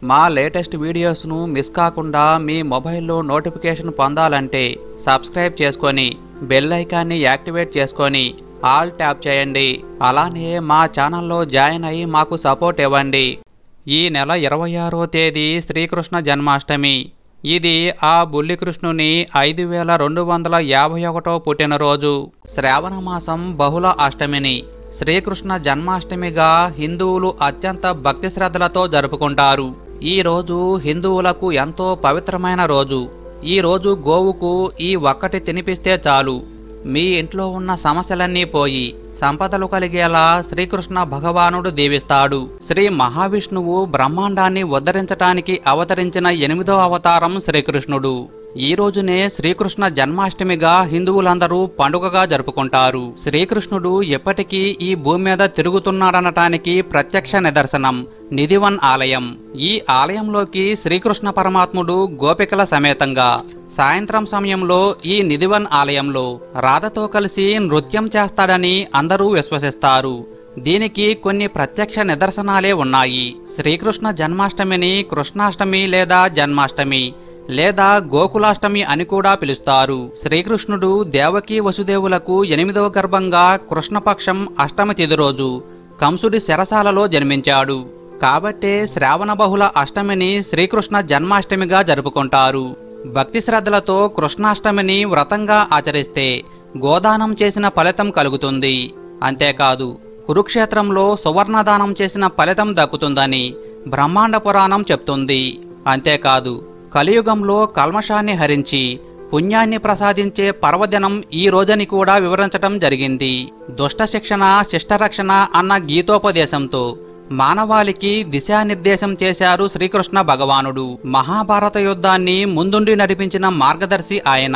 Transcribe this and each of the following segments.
మా latest వీడియోస్ను miss కాకుండా మీ మొబైల్లో నోటిఫికేషన్ పొందాలంటే సబ్స్క్రైబ్ చేసుకొని బెల్ ఐకాన్ని యాక్టివేట్ చేసుకొని ఆల్ ట్యాప్ చేయండి అలానే మా ఛానల్లో జాయిన్ అయ్యి మాకు సపోర్ట్ ఇవ్వండి ఈ నెల ఇరవై ఆరో తేదీ శ్రీకృష్ణ జన్మాష్టమి ఇది ఆ బుల్లికృష్ణుని ఐదు వేల రెండు వందల యాభై ఒకటో పుట్టినరోజు శ్రావణ మాసం బహుళ అష్టమిని శ్రీకృష్ణ జన్మాష్టమిగా హిందువులు అత్యంత భక్తి శ్రద్ధలతో జరుపుకుంటారు ఈ రోజు హిందువులకు ఎంతో పవిత్రమైన రోజు ఈ రోజు గోవుకు ఈ ఒక్కటి తినిపిస్తే చాలు మీ ఇంట్లో ఉన్న సమస్యలన్నీ పోయి సంపదలు కలిగేలా శ్రీకృష్ణ భగవానుడు దీవిస్తాడు శ్రీ మహావిష్ణువు బ్రహ్మాండాన్ని ఉద్ధరించటానికి అవతరించిన ఎనిమిదో అవతారం శ్రీకృష్ణుడు ఈ రోజునే శ్రీకృష్ణ జన్మాష్టమిగా హిందువులందరూ పండుగగా జరుపుకుంటారు శ్రీకృష్ణుడు ఎప్పటికీ ఈ భూమి మీద తిరుగుతున్నాడనటానికి ప్రత్యక్ష నిదర్శనం నిధివన్ ఆలయం ఈ ఆలయంలోకి శ్రీకృష్ణ పరమాత్ముడు గోపికల సమేతంగా సాయంత్రం సమయంలో ఈ నిధివన్ ఆలయంలో రాధతో కలిసి నృత్యం చేస్తాడని అందరూ విశ్వసిస్తారు దీనికి కొన్ని ప్రత్యక్ష నిదర్శనాలే ఉన్నాయి శ్రీకృష్ణ జన్మాష్టమిని కృష్ణాష్టమి లేదా జన్మాష్టమి లేదా గోకులాష్టమి అని కూడా పిలుస్తారు శ్రీకృష్ణుడు దేవకీ వసుదేవులకు ఎనిమిదవ గర్భంగా కృష్ణపక్షం అష్టమి తిథి రోజు కంసుడి శరసాలలో జన్మించాడు కాబట్టే శ్రావణ బహుళ అష్టమిని శ్రీకృష్ణ జన్మాష్టమిగా జరుపుకుంటారు భక్తి శ్రద్ధలతో కృష్ణాష్టమిని వ్రతంగా ఆచరిస్తే గోదానం చేసిన ఫలితం కలుగుతుంది అంతేకాదు కురుక్షేత్రంలో సువర్ణదానం చేసిన ఫలితం దక్కుతుందని బ్రహ్మాండ పురాణం చెప్తుంది అంతేకాదు కలియుగంలో కల్మషాన్ని హరించి పుణ్యాన్ని ప్రసాదించే పర్వదినం ఈ రోజని కూడా వివరించటం జరిగింది దుష్ట శిక్షణ శిష్టరక్షణ అన్న గీతోపదేశంతో మానవాళికి దిశానిర్దేశం చేశారు శ్రీకృష్ణ భగవానుడు మహాభారత యుద్ధాన్ని ముందుండి నడిపించిన మార్గదర్శి ఆయన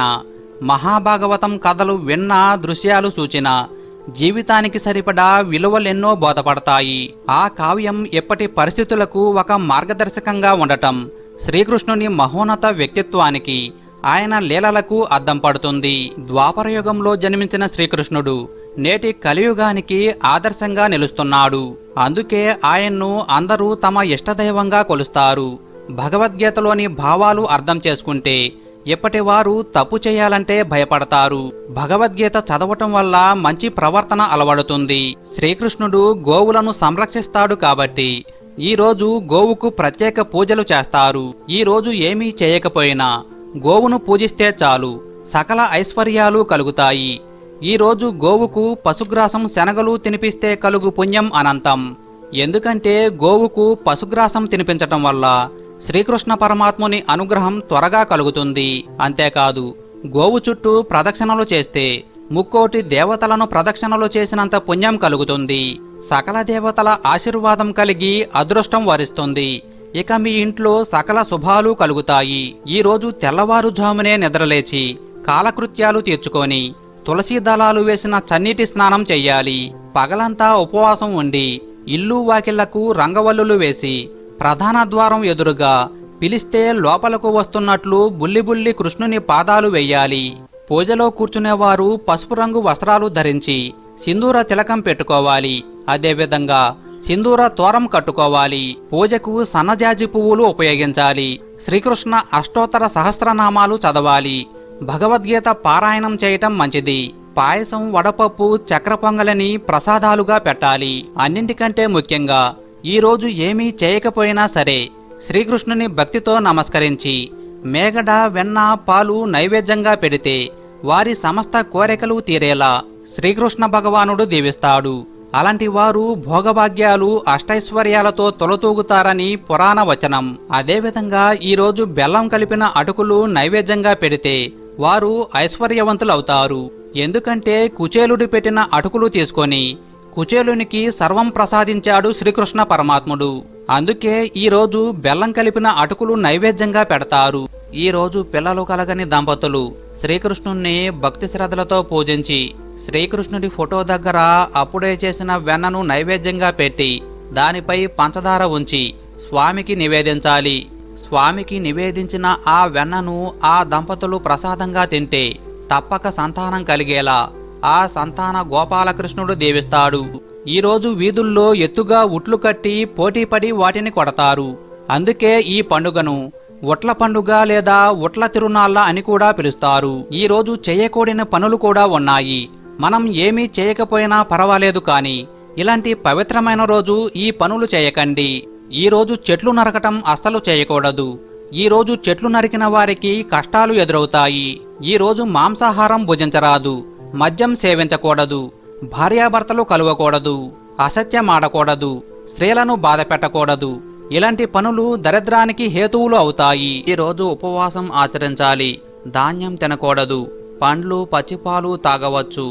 మహాభాగవతం కథలు విన్న దృశ్యాలు సూచిన జీవితానికి సరిపడా విలువలెన్నో బోధపడతాయి ఆ కావ్యం ఎప్పటి పరిస్థితులకు ఒక మార్గదర్శకంగా ఉండటం శ్రీకృష్ణుని మహోన్నత వ్యక్తిత్వానికి ఆయన లీలలకు అద్దం పడుతుంది ద్వాపరయుగంలో జన్మించిన శ్రీకృష్ణుడు నేటి కలియుగానికి ఆదర్శంగా నిలుస్తున్నాడు అందుకే ఆయన్ను అందరూ తమ ఇష్టదైవంగా కొలుస్తారు భగవద్గీతలోని భావాలు అర్థం చేసుకుంటే ఇప్పటివారు తప్పు చేయాలంటే భయపడతారు భగవద్గీత చదవటం వల్ల మంచి ప్రవర్తన అలవడుతుంది శ్రీకృష్ణుడు గోవులను సంరక్షిస్తాడు కాబట్టి ఈ రోజు గోవుకు ప్రత్యేక పూజలు చేస్తారు ఈ రోజు ఏమీ చేయకపోయినా గోవును పూజిస్తే చాలు సకల ఐశ్వర్యాలు కలుగుతాయి ఈ రోజు గోవుకు పశుగ్రాసం శనగలు తినిపిస్తే కలుగు పుణ్యం అనంతం ఎందుకంటే గోవుకు పశుగ్రాసం తినిపించటం వల్ల శ్రీకృష్ణ పరమాత్ముని అనుగ్రహం త్వరగా కలుగుతుంది అంతేకాదు గోవు చుట్టూ ప్రదక్షిణలు చేస్తే ముక్కోటి దేవతలను ప్రదక్షిణలు చేసినంత పుణ్యం కలుగుతుంది సకల దేవతల ఆశీర్వాదం కలిగి అదృష్టం వరిస్తుంది ఇక మీ ఇంట్లో సకల శుభాలు కలుగుతాయి ఈ రోజు తెల్లవారుజామునే నిద్రలేచి కాలకృత్యాలు తీర్చుకొని తులసి దళాలు వేసిన చన్నీటి స్నానం చెయ్యాలి పగలంతా ఉపవాసం ఉండి ఇల్లు వాకిళ్లకు రంగవల్లులు వేసి ప్రధాన ద్వారం ఎదురుగా పిలిస్తే లోపలకు వస్తున్నట్లు బుల్లి బుల్లి కృష్ణుని పాదాలు వెయ్యాలి పూజలో కూర్చునేవారు పసుపు రంగు వస్త్రాలు ధరించి సింధూర తిలకం పెట్టుకోవాలి అదేవిధంగా సింధూర తోరం కట్టుకోవాలి పూజకు సన్నజాజి పువ్వులు ఉపయోగించాలి శ్రీకృష్ణ అష్టోత్తర సహస్రనామాలు చదవాలి భగవద్గీత పారాయణం చేయటం మంచిది పాయసం వడపప్పు చక్ర పొంగలని ప్రసాదాలుగా పెట్టాలి అన్నింటికంటే ముఖ్యంగా ఈ రోజు ఏమీ చేయకపోయినా సరే శ్రీకృష్ణుని భక్తితో నమస్కరించి మేగడ వెన్న పాలు నైవేద్యంగా పెడితే వారి సమస్త కోరికలు తీరేలా శ్రీకృష్ణ భగవానుడు దీవిస్తాడు అలాంటి వారు భోగభాగ్యాలు అష్టైశ్వర్యాలతో తొలతూగుతారని పురాణ వచనం అదేవిధంగా ఈ రోజు బెల్లం కలిపిన అటుకులు నైవేద్యంగా పెడితే వారు ఐశ్వర్యవంతులవుతారు ఎందుకంటే కుచేలుడు పెట్టిన అటుకులు తీసుకొని కుచేలునికి సర్వం ప్రసాదించాడు శ్రీకృష్ణ పరమాత్ముడు అందుకే ఈ రోజు బెల్లం కలిపిన అటుకులు నైవేద్యంగా పెడతారు ఈ రోజు పిల్లలు కలగని దంపతులు శ్రీకృష్ణుణ్ణి భక్తి శ్రద్ధలతో పూజించి శ్రీకృష్ణుడి ఫోటో దగ్గర అప్పుడే చేసిన వెన్నను నైవేద్యంగా పెట్టి దానిపై పంచదార ఉంచి స్వామికి నివేదించాలి స్వామికి నివేదించిన ఆ వెన్నను ఆ దంపతులు ప్రసాదంగా తింటే తప్పక సంతానం కలిగేలా ఆ సంతాన గోపాలకృష్ణుడు దీవిస్తాడు ఈరోజు వీధుల్లో ఎత్తుగా ఉట్లు కట్టి పోటీపడి వాటిని కొడతారు అందుకే ఈ పండుగను ఉట్ల పండుగ లేదా ఉట్ల తిరునాళ్ళ అని కూడా పిలుస్తారు ఈ రోజు చేయకూడని పనులు కూడా ఉన్నాయి మనం ఏమీ చేయకపోయినా పర్వాలేదు కానీ ఇలాంటి పవిత్రమైన రోజు ఈ పనులు చేయకండి ఈ రోజు చెట్లు నరకటం అస్సలు చేయకూడదు ఈ రోజు చెట్లు నరికిన వారికి కష్టాలు ఎదురవుతాయి ఈ రోజు మాంసాహారం భుజించరాదు మద్యం సేవించకూడదు భార్యాభర్తలు కలవకూడదు అసత్యమాడకూడదు స్త్రీలను బాధ పెట్టకూడదు ఇలాంటి పనులు దరిద్రానికి హేతువులు అవుతాయి ఈ రోజు ఉపవాసం ఆచరించాలి ధాన్యం తినకూడదు పండ్లు పచ్చిపాలు తాగవచ్చు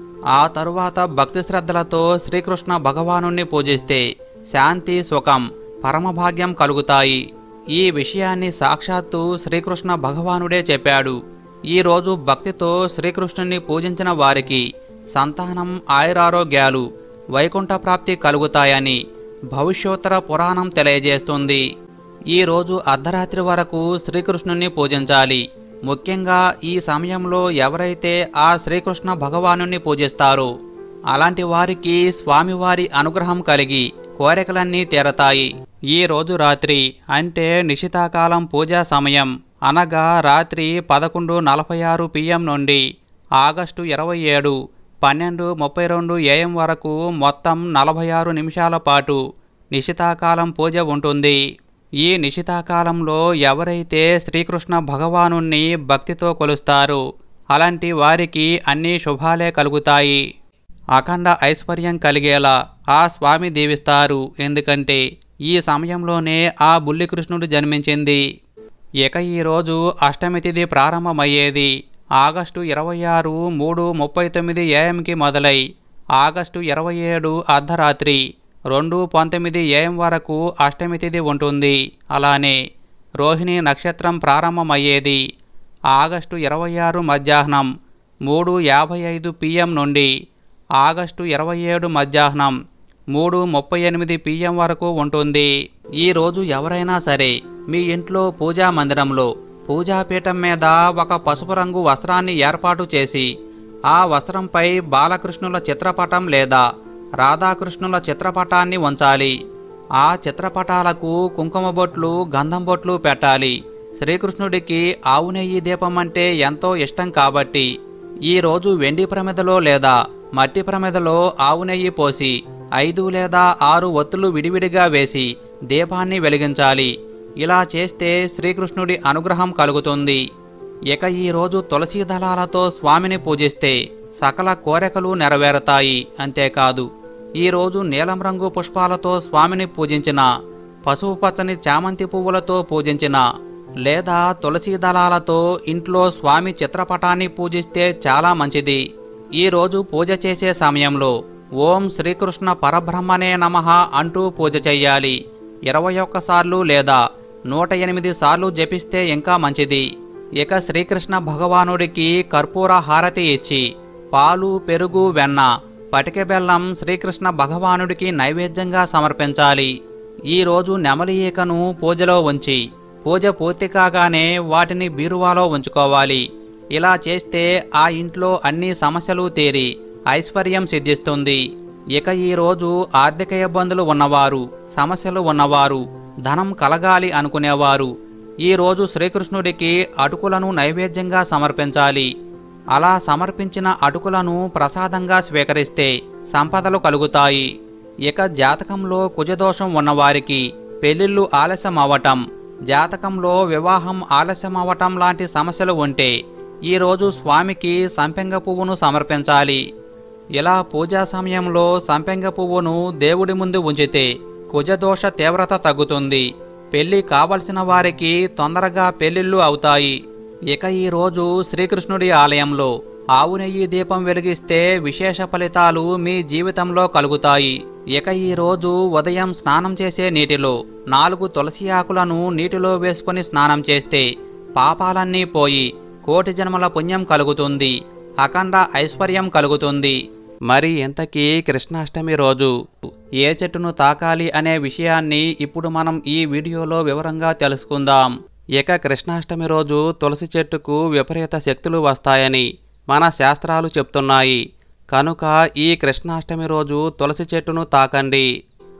ఆ తరువాత భక్తి శ్రద్ధలతో శ్రీకృష్ణ భగవానుణ్ణి పూజిస్తే శాంతి సుఖం పరమభాగ్యం కలుగుతాయి ఈ విషయాన్ని సాక్షాత్తు శ్రీకృష్ణ భగవానుడే చెప్పాడు ఈ రోజు భక్తితో శ్రీకృష్ణుని పూజించిన వారికి సంతానం ఆయురారోగ్యాలు వైకుంఠ ప్రాప్తి కలుగుతాయని భవిష్యోత్తర పురాణం తెలియజేస్తుంది ఈ రోజు అర్ధరాత్రి వరకు శ్రీకృష్ణుని పూజించాలి ముఖ్యంగా ఈ సమయంలో ఎవరైతే ఆ శ్రీకృష్ణ భగవానుని పూజిస్తారో అలాంటి వారికి స్వామివారి అనుగ్రహం కలిగి కోరికలన్నీ తీరతాయి ఈ రోజు రాత్రి అంటే నిశితాకాలం పూజా సమయం అనగా రాత్రి పదకొండు నలభై ఆరు పిఎం నుండి ఆగస్టు ఇరవై ఏడు పన్నెండు ముప్పై రెండు ఏఎం వరకు మొత్తం నలభై ఆరు నిమిషాల పాటు నిశితాకాలం పూజ ఉంటుంది ఈ నిశితాకాలంలో ఎవరైతే శ్రీకృష్ణ భగవానుణ్ణి భక్తితో కొలుస్తారో అలాంటి వారికి అన్ని శుభాలే కలుగుతాయి అఖండ ఐశ్వర్యం కలిగేలా ఆ స్వామి దీవిస్తారు ఎందుకంటే ఈ సమయంలోనే ఆ బుల్లికృష్ణుడు జన్మించింది ఇక ఈరోజు అష్టమి తిథి ప్రారంభమయ్యేది ఆగస్టు ఇరవై ఆరు మూడు ముప్పై తొమ్మిది ఏఎంకి మొదలై ఆగస్టు ఇరవై ఏడు అర్ధరాత్రి రెండు పంతొమ్మిది ఏఎం వరకు అష్టమి తిథి ఉంటుంది అలానే రోహిణి నక్షత్రం ప్రారంభమయ్యేది ఆగస్టు ఇరవై ఆరు మధ్యాహ్నం మూడు యాభై ఐదు పిఎం నుండి ఆగస్టు ఇరవై ఏడు మధ్యాహ్నం మూడు ముప్పై ఎనిమిది పిఎం వరకు ఉంటుంది ఈ రోజు ఎవరైనా సరే మీ ఇంట్లో పూజా మందిరంలో పూజాపీఠం మీద ఒక పసుపు రంగు వస్త్రాన్ని ఏర్పాటు చేసి ఆ వస్త్రంపై బాలకృష్ణుల చిత్రపటం లేదా రాధాకృష్ణుల చిత్రపటాన్ని ఉంచాలి ఆ చిత్రపటాలకు కుంకుమ బొట్లు గంధం బొట్లు పెట్టాలి శ్రీకృష్ణుడికి ఆవు నెయ్యి దీపం అంటే ఎంతో ఇష్టం కాబట్టి ఈ రోజు వెండి ప్రమిదలో లేదా మట్టి ప్రమిదలో ఆవు నెయ్యి పోసి ఐదు లేదా ఆరు ఒత్తులు విడివిడిగా వేసి దీపాన్ని వెలిగించాలి ఇలా చేస్తే శ్రీకృష్ణుడి అనుగ్రహం కలుగుతుంది ఇక ఈ రోజు తులసి దళాలతో స్వామిని పూజిస్తే సకల కోరికలు నెరవేరతాయి అంతేకాదు ఈ రోజు నీలం రంగు పుష్పాలతో స్వామిని పూజించిన పసుపు పచ్చని చామంతి పువ్వులతో పూజించిన లేదా తులసి దళాలతో ఇంట్లో స్వామి చిత్రపటాన్ని పూజిస్తే చాలా మంచిది ఈ రోజు పూజ చేసే సమయంలో ఓం శ్రీకృష్ణ పరబ్రహ్మనే నమః అంటూ పూజ చెయ్యాలి ఇరవై ఒక్కసార్లు లేదా నూట ఎనిమిది సార్లు జపిస్తే ఇంకా మంచిది ఇక శ్రీకృష్ణ భగవానుడికి కర్పూర హారతి ఇచ్చి పాలు పెరుగు వెన్న పటిక బెల్లం శ్రీకృష్ణ భగవానుడికి నైవేద్యంగా సమర్పించాలి ఈ రోజు నెమలి ఈకను పూజలో ఉంచి పూజ పూర్తి కాగానే వాటిని బీరువాలో ఉంచుకోవాలి ఇలా చేస్తే ఆ ఇంట్లో అన్ని సమస్యలు తీరి ఐశ్వర్యం సిద్ధిస్తుంది ఇక ఈ రోజు ఆర్థిక ఇబ్బందులు ఉన్నవారు సమస్యలు ఉన్నవారు ధనం కలగాలి అనుకునేవారు ఈ రోజు శ్రీకృష్ణుడికి అటుకులను నైవేద్యంగా సమర్పించాలి అలా సమర్పించిన అటుకులను ప్రసాదంగా స్వీకరిస్తే సంపదలు కలుగుతాయి ఇక జాతకంలో కుజదోషం ఉన్నవారికి పెళ్లిళ్ళు ఆలస్యం అవ్వటం జాతకంలో వివాహం ఆలస్యం అవ్వటం లాంటి సమస్యలు ఉంటే ఈ రోజు స్వామికి సంపెంగ పువ్వును సమర్పించాలి ఇలా పూజా సమయంలో సంపెంగ పువ్వును దేవుడి ముందు ఉంచితే కుజదోష తీవ్రత తగ్గుతుంది పెళ్లి కావలసిన వారికి తొందరగా పెళ్లిళ్ళు అవుతాయి ఇక ఈ రోజు శ్రీకృష్ణుడి ఆలయంలో ఆవు నెయ్యి దీపం వెలిగిస్తే విశేష ఫలితాలు మీ జీవితంలో కలుగుతాయి ఇక ఈ రోజు ఉదయం స్నానం చేసే నీటిలో నాలుగు తులసి ఆకులను నీటిలో వేసుకొని స్నానం చేస్తే పాపాలన్నీ పోయి కోటి జన్మల పుణ్యం కలుగుతుంది అఖండ ఐశ్వర్యం కలుగుతుంది మరి ఇంతకీ కృష్ణాష్టమి రోజు ఏ చెట్టును తాకాలి అనే విషయాన్ని ఇప్పుడు మనం ఈ వీడియోలో వివరంగా తెలుసుకుందాం ఇక కృష్ణాష్టమి రోజు తులసి చెట్టుకు విపరీత శక్తులు వస్తాయని మన శాస్త్రాలు చెప్తున్నాయి కనుక ఈ కృష్ణాష్టమి రోజు తులసి చెట్టును తాకండి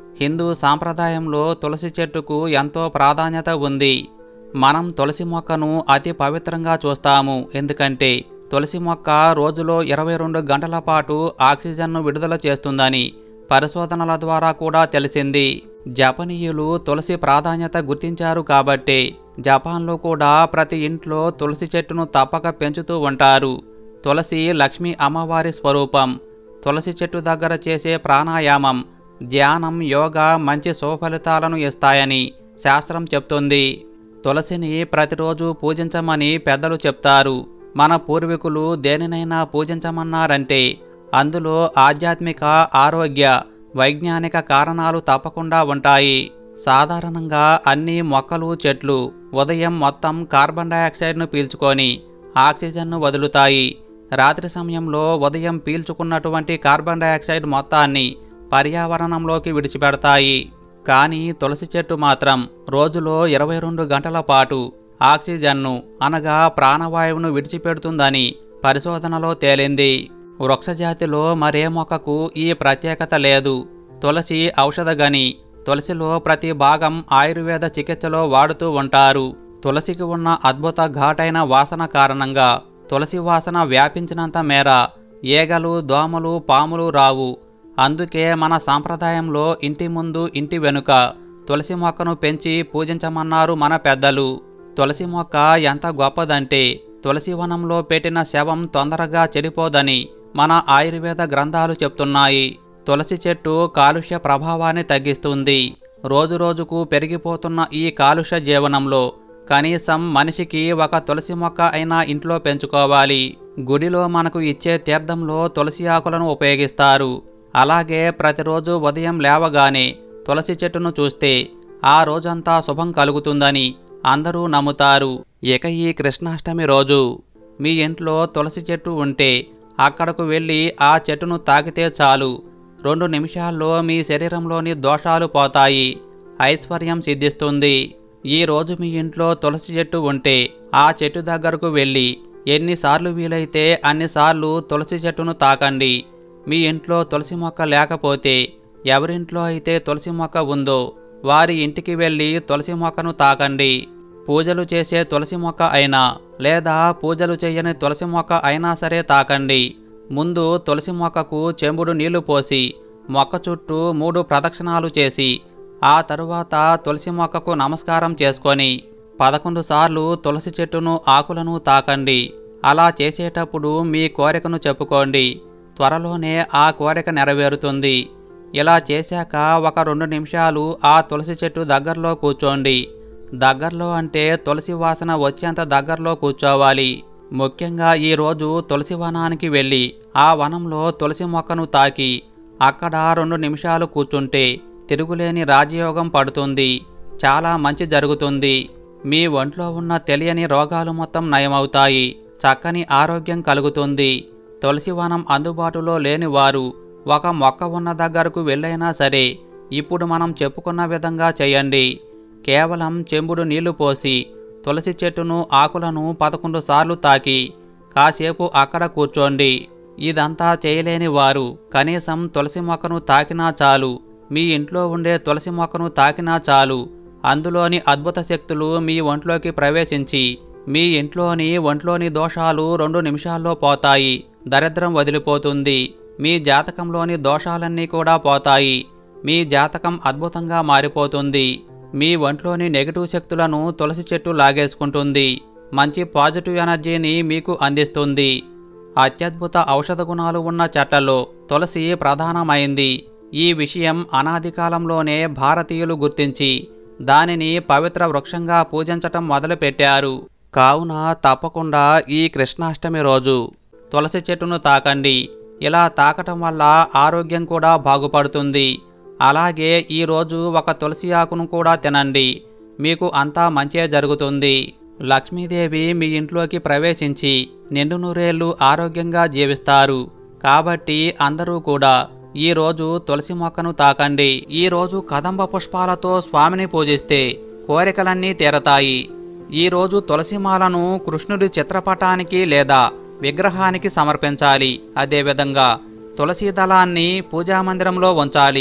హిందూ సాంప్రదాయంలో తులసి చెట్టుకు ఎంతో ప్రాధాన్యత ఉంది మనం తులసి మొక్కను అతి పవిత్రంగా చూస్తాము ఎందుకంటే తులసి మొక్క రోజులో ఇరవై రెండు గంటల పాటు ఆక్సిజన్ను విడుదల చేస్తుందని పరిశోధనల ద్వారా కూడా తెలిసింది జపనీయులు తులసి ప్రాధాన్యత గుర్తించారు కాబట్టి జపాన్లో కూడా ప్రతి ఇంట్లో తులసి చెట్టును తప్పక పెంచుతూ ఉంటారు తులసి లక్ష్మీ అమ్మవారి స్వరూపం తులసి చెట్టు దగ్గర చేసే ప్రాణాయామం ధ్యానం యోగా మంచి సుఫలితాలను ఇస్తాయని శాస్త్రం చెప్తుంది తులసిని ప్రతిరోజు పూజించమని పెద్దలు చెప్తారు మన పూర్వీకులు దేనినైనా పూజించమన్నారంటే అందులో ఆధ్యాత్మిక ఆరోగ్య వైజ్ఞానిక కారణాలు తప్పకుండా ఉంటాయి సాధారణంగా అన్ని మొక్కలు చెట్లు ఉదయం మొత్తం కార్బన్ డయాక్సైడ్ను పీల్చుకొని ఆక్సిజన్ను వదులుతాయి రాత్రి సమయంలో ఉదయం పీల్చుకున్నటువంటి కార్బన్ డయాక్సైడ్ మొత్తాన్ని పర్యావరణంలోకి విడిచిపెడతాయి కానీ తులసి చెట్టు మాత్రం రోజులో ఇరవై రెండు గంటల పాటు ఆక్సిజన్ను అనగా ప్రాణవాయువును విడిచిపెడుతుందని పరిశోధనలో తేలింది వృక్షజాతిలో మరే మొక్కకు ఈ ప్రత్యేకత లేదు తులసి ఔషధగని తులసిలో ప్రతి భాగం ఆయుర్వేద చికిత్సలో వాడుతూ ఉంటారు తులసికి ఉన్న అద్భుత ఘాటైన వాసన కారణంగా తులసి వాసన వ్యాపించినంత మేర ఈగలు దోమలు పాములు రావు అందుకే మన సాంప్రదాయంలో ఇంటి ముందు ఇంటి వెనుక తులసి మొక్కను పెంచి పూజించమన్నారు మన పెద్దలు తులసి మొక్క ఎంత గొప్పదంటే తులసి వనంలో పెట్టిన శవం తొందరగా చెడిపోదని మన ఆయుర్వేద గ్రంథాలు చెప్తున్నాయి తులసి చెట్టు కాలుష్య ప్రభావాన్ని తగ్గిస్తుంది రోజురోజుకు పెరిగిపోతున్న ఈ కాలుష్య జీవనంలో కనీసం మనిషికి ఒక తులసి మొక్క అయినా ఇంట్లో పెంచుకోవాలి గుడిలో మనకు ఇచ్చే తీర్థంలో తులసి ఆకులను ఉపయోగిస్తారు అలాగే ప్రతిరోజు ఉదయం లేవగానే తులసి చెట్టును చూస్తే ఆ రోజంతా శుభం కలుగుతుందని అందరూ నమ్ముతారు ఇక ఈ కృష్ణాష్టమి రోజు మీ ఇంట్లో తులసి చెట్టు ఉంటే అక్కడకు వెళ్ళి ఆ చెట్టును తాకితే చాలు రెండు నిమిషాల్లో మీ శరీరంలోని దోషాలు పోతాయి ఐశ్వర్యం సిద్ధిస్తుంది ఈ రోజు మీ ఇంట్లో తులసి చెట్టు ఉంటే ఆ చెట్టు దగ్గరకు వెళ్ళి ఎన్నిసార్లు వీలైతే అన్నిసార్లు తులసి చెట్టును తాకండి మీ ఇంట్లో తులసి మొక్క లేకపోతే ఎవరింట్లో అయితే తులసి మొక్క ఉందో వారి ఇంటికి వెళ్ళి తులసి మొక్కను తాకండి పూజలు చేసే తులసి మొక్క అయినా లేదా పూజలు చేయని తులసి మొక్క అయినా సరే తాకండి ముందు తులసి మొక్కకు చెంబుడు నీళ్లు పోసి మొక్క చుట్టూ మూడు ప్రదక్షిణాలు చేసి ఆ తరువాత తులసి మొక్కకు నమస్కారం చేసుకొని పదకొండు సార్లు తులసి చెట్టును ఆకులను తాకండి అలా చేసేటప్పుడు మీ కోరికను చెప్పుకోండి త్వరలోనే ఆ కోరిక నెరవేరుతుంది ఇలా చేశాక ఒక రెండు నిమిషాలు ఆ తులసి చెట్టు దగ్గరలో కూర్చోండి దగ్గరలో అంటే తులసి వాసన వచ్చేంత దగ్గరలో కూర్చోవాలి ముఖ్యంగా ఈ రోజు తులసి వనానికి వెళ్ళి ఆ వనంలో తులసి మొక్కను తాకి అక్కడ రెండు నిమిషాలు కూర్చుంటే తిరుగులేని రాజయోగం పడుతుంది చాలా మంచి జరుగుతుంది మీ ఒంట్లో ఉన్న తెలియని రోగాలు మొత్తం నయమవుతాయి చక్కని ఆరోగ్యం కలుగుతుంది తులసి వనం అందుబాటులో లేని వారు ఒక మొక్క ఉన్న దగ్గరకు వెళ్ళైనా సరే ఇప్పుడు మనం చెప్పుకున్న విధంగా చేయండి కేవలం చెంబుడు నీళ్లు పోసి తులసి చెట్టును ఆకులను పదకొండు సార్లు తాకి కాసేపు అక్కడ కూర్చోండి ఇదంతా చేయలేని వారు కనీసం తులసి మొక్కను తాకినా చాలు మీ ఇంట్లో ఉండే తులసి మొక్కను తాకినా చాలు అందులోని అద్భుత శక్తులు మీ ఒంట్లోకి ప్రవేశించి మీ ఇంట్లోని ఒంట్లోని దోషాలు రెండు నిమిషాల్లో పోతాయి దరిద్రం వదిలిపోతుంది మీ జాతకంలోని దోషాలన్నీ కూడా పోతాయి మీ జాతకం అద్భుతంగా మారిపోతుంది మీ ఒంట్లోని నెగిటివ్ శక్తులను తులసి చెట్టు లాగేసుకుంటుంది మంచి పాజిటివ్ ఎనర్జీని మీకు అందిస్తుంది అత్యద్భుత ఔషధ గుణాలు ఉన్న చెట్లలో తులసి ప్రధానమైంది ఈ విషయం అనాది కాలంలోనే భారతీయులు గుర్తించి దానిని పవిత్ర వృక్షంగా పూజించటం మొదలుపెట్టారు కావున తప్పకుండా ఈ కృష్ణాష్టమి రోజు తులసి చెట్టును తాకండి ఇలా తాకటం వల్ల ఆరోగ్యం కూడా బాగుపడుతుంది అలాగే ఈరోజు ఒక తులసి ఆకును కూడా తినండి మీకు అంతా మంచే జరుగుతుంది లక్ష్మీదేవి మీ ఇంట్లోకి ప్రవేశించి నిండు నూరేళ్లు ఆరోగ్యంగా జీవిస్తారు కాబట్టి అందరూ కూడా ఈ రోజు తులసి మొక్కను తాకండి ఈ రోజు కదంబ పుష్పాలతో స్వామిని పూజిస్తే కోరికలన్నీ తీరతాయి ఈ రోజు తులసిమాలను కృష్ణుడి చిత్రపటానికి లేదా విగ్రహానికి సమర్పించాలి అదేవిధంగా తులసి దళాన్ని పూజామందిరంలో ఉంచాలి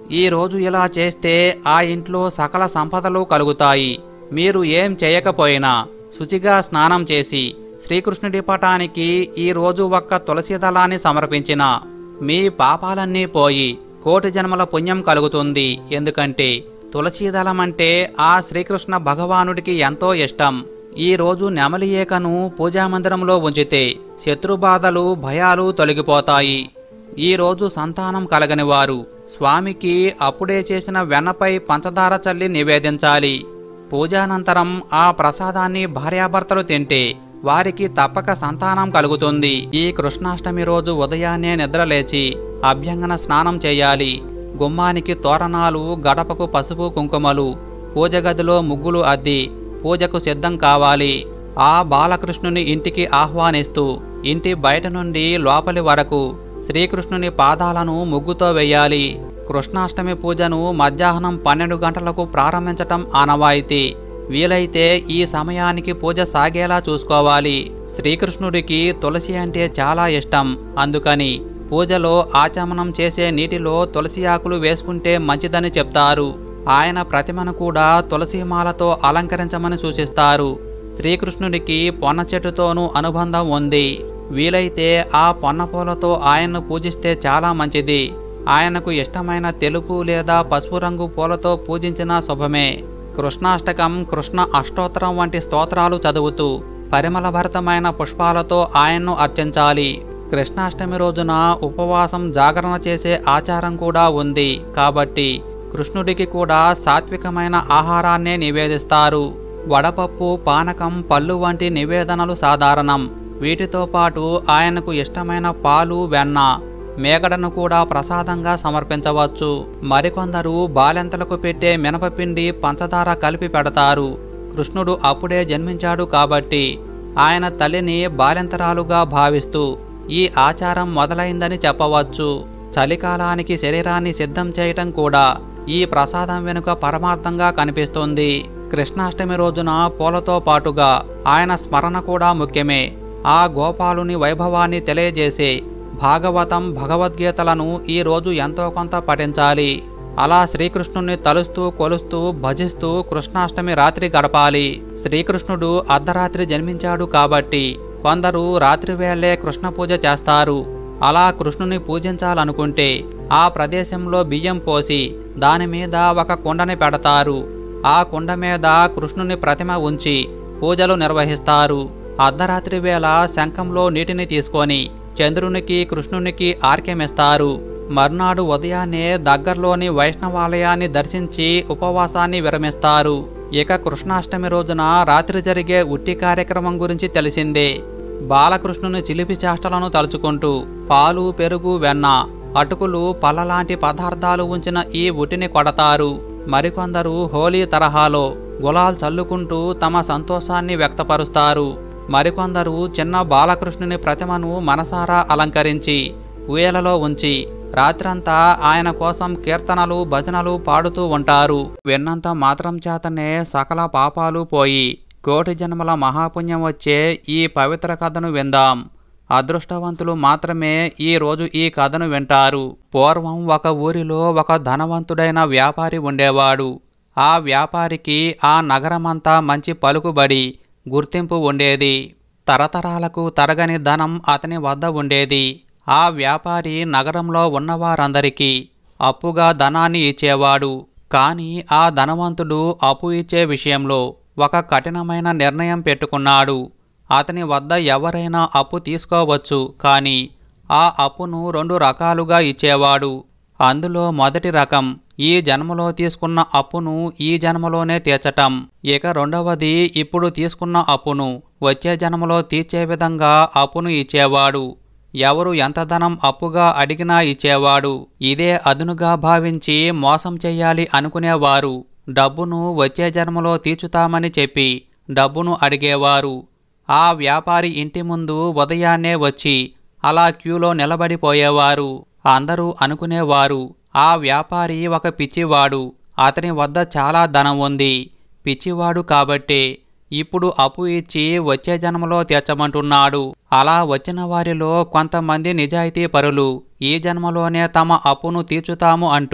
ఈ రోజు ఇలా చేస్తే ఆ ఇంట్లో సకల సంపదలు కలుగుతాయి మీరు ఏం చేయకపోయినా శుచిగా స్నానం చేసి శ్రీకృష్ణుడి పటానికి ఈ రోజు ఒక్క తులసి దళాన్ని సమర్పించిన మీ పాపాలన్నీ పోయి కోటి జన్మల పుణ్యం కలుగుతుంది ఎందుకంటే తులసీదళం అంటే ఆ శ్రీకృష్ణ భగవానుడికి ఎంతో ఇష్టం ఈ రోజు నెమలి ఏకను పూజామందిరంలో ఉంచితే శత్రుబాధలు భయాలు తొలగిపోతాయి ఈ రోజు సంతానం కలగని వారు స్వామికి అప్పుడే చేసిన వెన్నపై పంచదార చల్లి నివేదించాలి పూజానంతరం ఆ ప్రసాదాన్ని భార్యాభర్తలు తింటే వారికి తప్పక సంతానం కలుగుతుంది ఈ కృష్ణాష్టమి రోజు ఉదయాన్నే నిద్రలేచి అభ్యంగన స్నానం చేయాలి గుమ్మానికి తోరణాలు గడపకు పసుపు కుంకుమలు పూజ గదిలో ముగ్గులు అద్ది పూజకు సిద్ధం కావాలి ఆ బాలకృష్ణుని ఇంటికి ఆహ్వానిస్తూ ఇంటి బయట నుండి లోపలి వరకు శ్రీకృష్ణుని పాదాలను ముగ్గుతో వెయ్యాలి కృష్ణాష్టమి పూజను మధ్యాహ్నం పన్నెండు గంటలకు ప్రారంభించటం ఆనవాయితీ వీలైతే ఈ సమయానికి పూజ సాగేలా చూసుకోవాలి శ్రీకృష్ణుడికి తులసి అంటే చాలా ఇష్టం అందుకని పూజలో ఆచమనం చేసే నీటిలో తులసి ఆకులు వేసుకుంటే మంచిదని చెప్తారు ఆయన ప్రతిమను కూడా తులసిమాలతో అలంకరించమని సూచిస్తారు శ్రీకృష్ణుడికి పొన్న చెట్టుతోనూ అనుబంధం ఉంది వీలైతే ఆ పొన్న పూలతో ఆయన్ను పూజిస్తే చాలా మంచిది ఆయనకు ఇష్టమైన తెలుపు లేదా పసుపు రంగు పూలతో పూజించిన శుభమే కృష్ణాష్టకం కృష్ణ అష్టోత్తరం వంటి స్తోత్రాలు చదువుతూ పరిమళభరితమైన పుష్పాలతో ఆయన్ను అర్చించాలి కృష్ణాష్టమి రోజున ఉపవాసం జాగరణ చేసే ఆచారం కూడా ఉంది కాబట్టి కృష్ణుడికి కూడా సాత్వికమైన ఆహారాన్నే నివేదిస్తారు వడపప్పు పానకం పళ్ళు వంటి నివేదనలు సాధారణం వీటితో పాటు ఆయనకు ఇష్టమైన పాలు వెన్న మేగడను కూడా ప్రసాదంగా సమర్పించవచ్చు మరికొందరు బాలెంతలకు పెట్టే మినపపిండి పంచదార కలిపి పెడతారు కృష్ణుడు అప్పుడే జన్మించాడు కాబట్టి ఆయన తల్లిని బాలెంతరాలుగా భావిస్తూ ఈ ఆచారం మొదలైందని చెప్పవచ్చు చలికాలానికి శరీరాన్ని సిద్ధం చేయటం కూడా ఈ ప్రసాదం వెనుక పరమార్థంగా కనిపిస్తుంది కృష్ణాష్టమి రోజున పూలతో పాటుగా ఆయన స్మరణ కూడా ముఖ్యమే ఆ గోపాలుని వైభవాన్ని తెలియజేసే భాగవతం భగవద్గీతలను ఈ రోజు ఎంతో కొంత పఠించాలి అలా శ్రీకృష్ణుణ్ణి తలుస్తూ కొలుస్తూ భజిస్తూ కృష్ణాష్టమి రాత్రి గడపాలి శ్రీకృష్ణుడు అర్ధరాత్రి జన్మించాడు కాబట్టి కొందరు రాత్రి వేళే కృష్ణ పూజ చేస్తారు అలా కృష్ణుని పూజించాలనుకుంటే ఆ ప్రదేశంలో బియ్యం పోసి దాని మీద ఒక కుండని పెడతారు ఆ కుండ మీద కృష్ణుని ప్రతిమ ఉంచి పూజలు నిర్వహిస్తారు అర్ధరాత్రి వేళ శంఖంలో నీటిని తీసుకొని చంద్రునికి కృష్ణునికి ఆర్కెమిస్తారు మర్నాడు ఉదయాన్నే దగ్గరలోని వైష్ణవాలయాన్ని దర్శించి ఉపవాసాన్ని విరమిస్తారు ఇక కృష్ణాష్టమి రోజున రాత్రి జరిగే ఉట్టి కార్యక్రమం గురించి తెలిసిందే బాలకృష్ణుని చిలిపి చేష్టలను తలుచుకుంటూ పాలు పెరుగు వెన్న అటుకులు పళ్ళలాంటి పదార్థాలు ఉంచిన ఈ ఉటిని కొడతారు మరికొందరు హోలీ తరహాలో గులాల్ చల్లుకుంటూ తమ సంతోషాన్ని వ్యక్తపరుస్తారు మరికొందరు చిన్న బాలకృష్ణుని ప్రతిమను మనసారా అలంకరించి ఊయలలో ఉంచి రాత్రంతా ఆయన కోసం కీర్తనలు భజనలు పాడుతూ ఉంటారు విన్నంత మాత్రం చేతనే సకల పాపాలు పోయి కోటి జన్మల మహాపుణ్యం వచ్చే ఈ పవిత్ర కథను విందాం అదృష్టవంతులు మాత్రమే ఈ రోజు ఈ కథను వింటారు పూర్వం ఒక ఊరిలో ఒక ధనవంతుడైన వ్యాపారి ఉండేవాడు ఆ వ్యాపారికి ఆ నగరమంతా మంచి పలుకుబడి గుర్తింపు ఉండేది తరతరాలకు తరగని ధనం అతని వద్ద ఉండేది ఆ వ్యాపారి నగరంలో ఉన్నవారందరికీ అప్పుగా ధనాన్ని ఇచ్చేవాడు కాని ఆ ధనవంతుడు అప్పు ఇచ్చే విషయంలో ఒక కఠినమైన నిర్ణయం పెట్టుకున్నాడు అతని వద్ద ఎవరైనా అప్పు తీసుకోవచ్చు కానీ ఆ అప్పును రెండు రకాలుగా ఇచ్చేవాడు అందులో మొదటి రకం ఈ జన్మలో తీసుకున్న అప్పును ఈ జన్మలోనే తీర్చటం ఇక రెండవది ఇప్పుడు తీసుకున్న అప్పును వచ్చే జన్మలో తీర్చే విధంగా అప్పును ఇచ్చేవాడు ఎవరు ఎంత ధనం అప్పుగా అడిగినా ఇచ్చేవాడు ఇదే అదునుగా భావించి మోసం చెయ్యాలి అనుకునేవారు డబ్బును వచ్చే జన్మలో తీర్చుతామని చెప్పి డబ్బును అడిగేవారు ఆ వ్యాపారి ఇంటి ముందు ఉదయాన్నే వచ్చి అలా క్యూలో నిలబడిపోయేవారు అందరూ అనుకునేవారు ఆ వ్యాపారి ఒక పిచ్చివాడు అతని వద్ద చాలా ధనం ఉంది పిచ్చివాడు కాబట్టే ఇప్పుడు అప్పు ఇచ్చి వచ్చే జన్మలో తీర్చమంటున్నాడు అలా వచ్చిన వారిలో కొంతమంది నిజాయితీ పరులు ఈ జన్మలోనే తమ అప్పును తీర్చుతాము అంటూ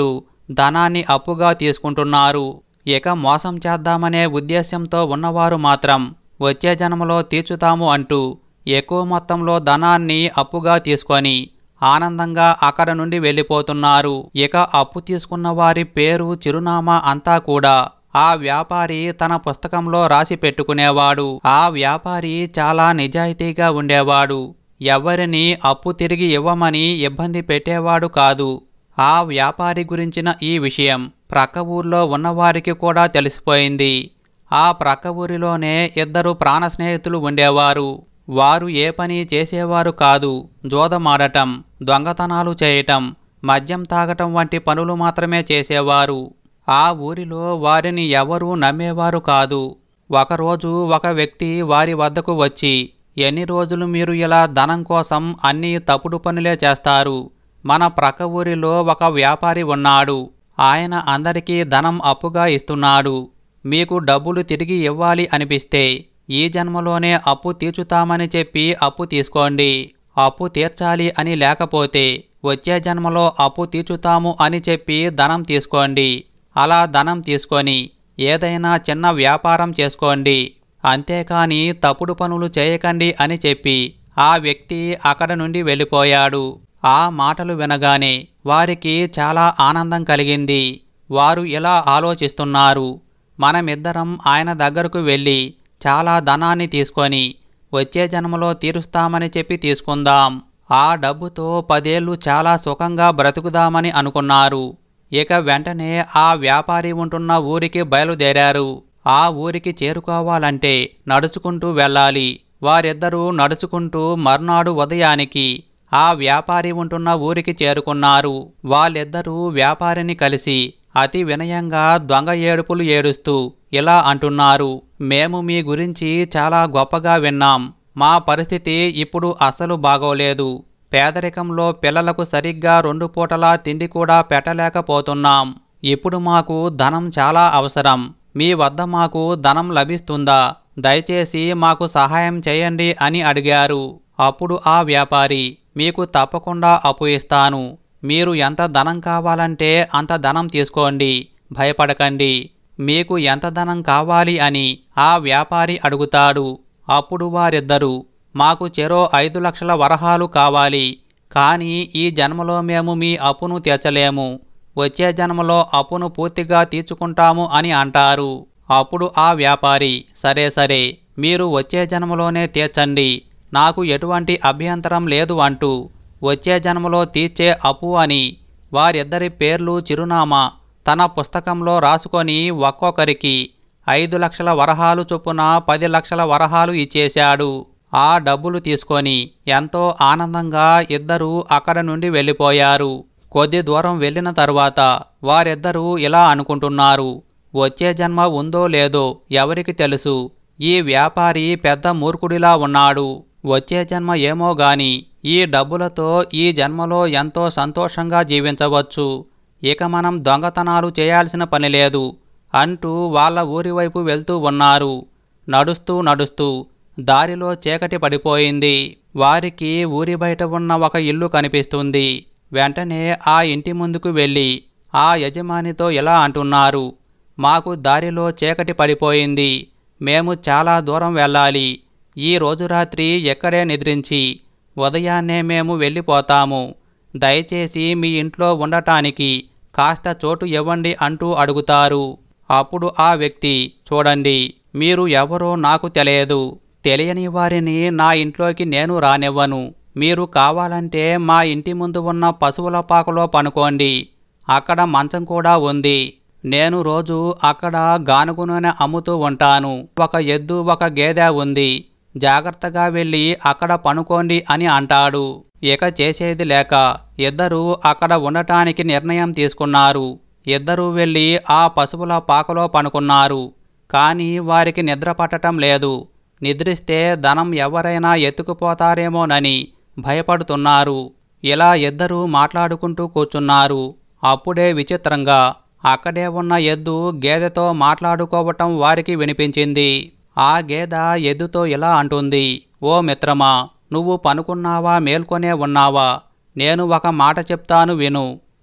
ధనాన్ని అప్పుగా తీసుకుంటున్నారు ఇక మోసం చేద్దామనే ఉద్దేశ్యంతో ఉన్నవారు మాత్రం వచ్చే జన్మలో తీర్చుతాము అంటూ ఎక్కువ మొత్తంలో ధనాన్ని అప్పుగా తీసుకొని ఆనందంగా అక్కడ నుండి వెళ్ళిపోతున్నారు ఇక అప్పు తీసుకున్న వారి పేరు చిరునామా అంతా కూడా ఆ వ్యాపారి తన పుస్తకంలో రాసి పెట్టుకునేవాడు ఆ వ్యాపారి చాలా నిజాయితీగా ఉండేవాడు ఎవరిని అప్పు తిరిగి ఇవ్వమని ఇబ్బంది పెట్టేవాడు కాదు ఆ వ్యాపారి గురించిన ఈ విషయం ప్రక్క ఊర్లో ఉన్నవారికి కూడా తెలిసిపోయింది ఆ ప్రక్క ఊరిలోనే ఇద్దరు ప్రాణ స్నేహితులు ఉండేవారు వారు ఏ పని చేసేవారు కాదు జోదమాడటం దొంగతనాలు చేయటం మద్యం తాగటం వంటి పనులు మాత్రమే చేసేవారు ఆ ఊరిలో వారిని ఎవరూ నమ్మేవారు కాదు ఒకరోజు ఒక వ్యక్తి వారి వద్దకు వచ్చి ఎన్ని రోజులు మీరు ఇలా ధనం కోసం అన్ని తప్పుడు పనులే చేస్తారు మన ప్రక్క ఊరిలో ఒక వ్యాపారి ఉన్నాడు ఆయన అందరికీ ధనం అప్పుగా ఇస్తున్నాడు మీకు డబ్బులు తిరిగి ఇవ్వాలి అనిపిస్తే ఈ జన్మలోనే అప్పు తీర్చుతామని చెప్పి అప్పు తీసుకోండి అప్పు తీర్చాలి అని లేకపోతే వచ్చే జన్మలో అప్పు తీర్చుతాము అని చెప్పి ధనం తీసుకోండి అలా ధనం తీసుకొని ఏదైనా చిన్న వ్యాపారం చేసుకోండి అంతేకాని తప్పుడు పనులు చేయకండి అని చెప్పి ఆ వ్యక్తి అక్కడ నుండి వెళ్ళిపోయాడు ఆ మాటలు వినగానే వారికి చాలా ఆనందం కలిగింది వారు ఇలా ఆలోచిస్తున్నారు మనమిద్దరం ఆయన దగ్గరకు వెళ్ళి చాలా ధనాన్ని తీసుకొని వచ్చే జన్మలో తీరుస్తామని చెప్పి తీసుకుందాం ఆ డబ్బుతో పదేళ్లు చాలా సుఖంగా బ్రతుకుదామని అనుకున్నారు ఇక వెంటనే ఆ వ్యాపారి ఉంటున్న ఊరికి బయలుదేరారు ఆ ఊరికి చేరుకోవాలంటే నడుచుకుంటూ వెళ్ళాలి వారిద్దరూ నడుచుకుంటూ మర్నాడు ఉదయానికి ఆ వ్యాపారి ఉంటున్న ఊరికి చేరుకున్నారు వాళ్ళిద్దరూ వ్యాపారిని కలిసి అతి వినయంగా దొంగ ఏడుపులు ఏడుస్తూ ఇలా అంటున్నారు మేము మీ గురించి చాలా గొప్పగా విన్నాం మా పరిస్థితి ఇప్పుడు అసలు బాగోలేదు పేదరికంలో పిల్లలకు సరిగ్గా రెండు పూటలా తిండి కూడా పెట్టలేకపోతున్నాం ఇప్పుడు మాకు ధనం చాలా అవసరం మీ వద్ద మాకు ధనం లభిస్తుందా దయచేసి మాకు సహాయం చేయండి అని అడిగారు అప్పుడు ఆ వ్యాపారి మీకు తప్పకుండా అప్పు ఇస్తాను మీరు ఎంత ధనం కావాలంటే అంత ధనం తీసుకోండి భయపడకండి మీకు ఎంత ధనం కావాలి అని ఆ వ్యాపారి అడుగుతాడు అప్పుడు వారిద్దరూ మాకు చెరో ఐదు లక్షల వరహాలు కావాలి కానీ ఈ జన్మలో మేము మీ అప్పును తీర్చలేము వచ్చే జన్మలో అప్పును పూర్తిగా తీర్చుకుంటాము అని అంటారు అప్పుడు ఆ వ్యాపారి సరే సరే మీరు వచ్చే జన్మలోనే తీర్చండి నాకు ఎటువంటి అభ్యంతరం లేదు అంటూ వచ్చే జన్మలో తీర్చే అప్పు అని వారిద్దరి పేర్లు చిరునామా తన పుస్తకంలో రాసుకొని ఒక్కొక్కరికి ఐదు లక్షల వరహాలు చొప్పున పది లక్షల వరహాలు ఇచ్చేశాడు ఆ డబ్బులు తీసుకొని ఎంతో ఆనందంగా ఇద్దరూ అక్కడ నుండి వెళ్ళిపోయారు కొద్ది దూరం వెళ్ళిన తరువాత వారిద్దరూ ఇలా అనుకుంటున్నారు వచ్చే జన్మ ఉందో లేదో ఎవరికి తెలుసు ఈ వ్యాపారి పెద్ద మూర్ఖుడిలా ఉన్నాడు వచ్చే జన్మ ఏమో గాని ఈ డబ్బులతో ఈ జన్మలో ఎంతో సంతోషంగా జీవించవచ్చు ఇక మనం దొంగతనాలు చేయాల్సిన పని లేదు అంటూ వాళ్ళ ఊరి వైపు వెళ్తూ ఉన్నారు నడుస్తూ నడుస్తూ దారిలో చీకటి పడిపోయింది వారికి ఊరి బయట ఉన్న ఒక ఇల్లు కనిపిస్తుంది వెంటనే ఆ ఇంటి ముందుకు వెళ్ళి ఆ యజమానితో ఇలా అంటున్నారు మాకు దారిలో చీకటి పడిపోయింది మేము చాలా దూరం వెళ్ళాలి ఈ రోజు రాత్రి ఎక్కడే నిద్రించి ఉదయాన్నే మేము వెళ్ళిపోతాము దయచేసి మీ ఇంట్లో ఉండటానికి కాస్త చోటు ఇవ్వండి అంటూ అడుగుతారు అప్పుడు ఆ వ్యక్తి చూడండి మీరు ఎవరో నాకు తెలియదు తెలియని వారిని నా ఇంట్లోకి నేను రానివ్వను మీరు కావాలంటే మా ఇంటి ముందు ఉన్న పశువుల పాకలో పనుకోండి అక్కడ మంచం కూడా ఉంది నేను రోజు అక్కడ గానుగు నూనె అమ్ముతూ ఉంటాను ఒక ఎద్దు ఒక గేదె ఉంది జాగ్రత్తగా వెళ్ళి అక్కడ పనుకోండి అని అంటాడు ఇక చేసేది లేక ఇద్దరూ అక్కడ ఉండటానికి నిర్ణయం తీసుకున్నారు ఇద్దరూ వెళ్ళి ఆ పశువుల పాకలో పనుకున్నారు కానీ వారికి నిద్ర పట్టటం లేదు నిద్రిస్తే ధనం ఎవరైనా ఎత్తుకుపోతారేమోనని భయపడుతున్నారు ఇలా ఇద్దరూ మాట్లాడుకుంటూ కూర్చున్నారు అప్పుడే విచిత్రంగా అక్కడే ఉన్న ఎద్దు గేదెతో మాట్లాడుకోవటం వారికి వినిపించింది ఆ గేద ఎద్దుతో ఇలా అంటుంది ఓ మిత్రమా నువ్వు పనుకున్నావా మేల్కొనే ఉన్నావా నేను ఒక మాట చెప్తాను విను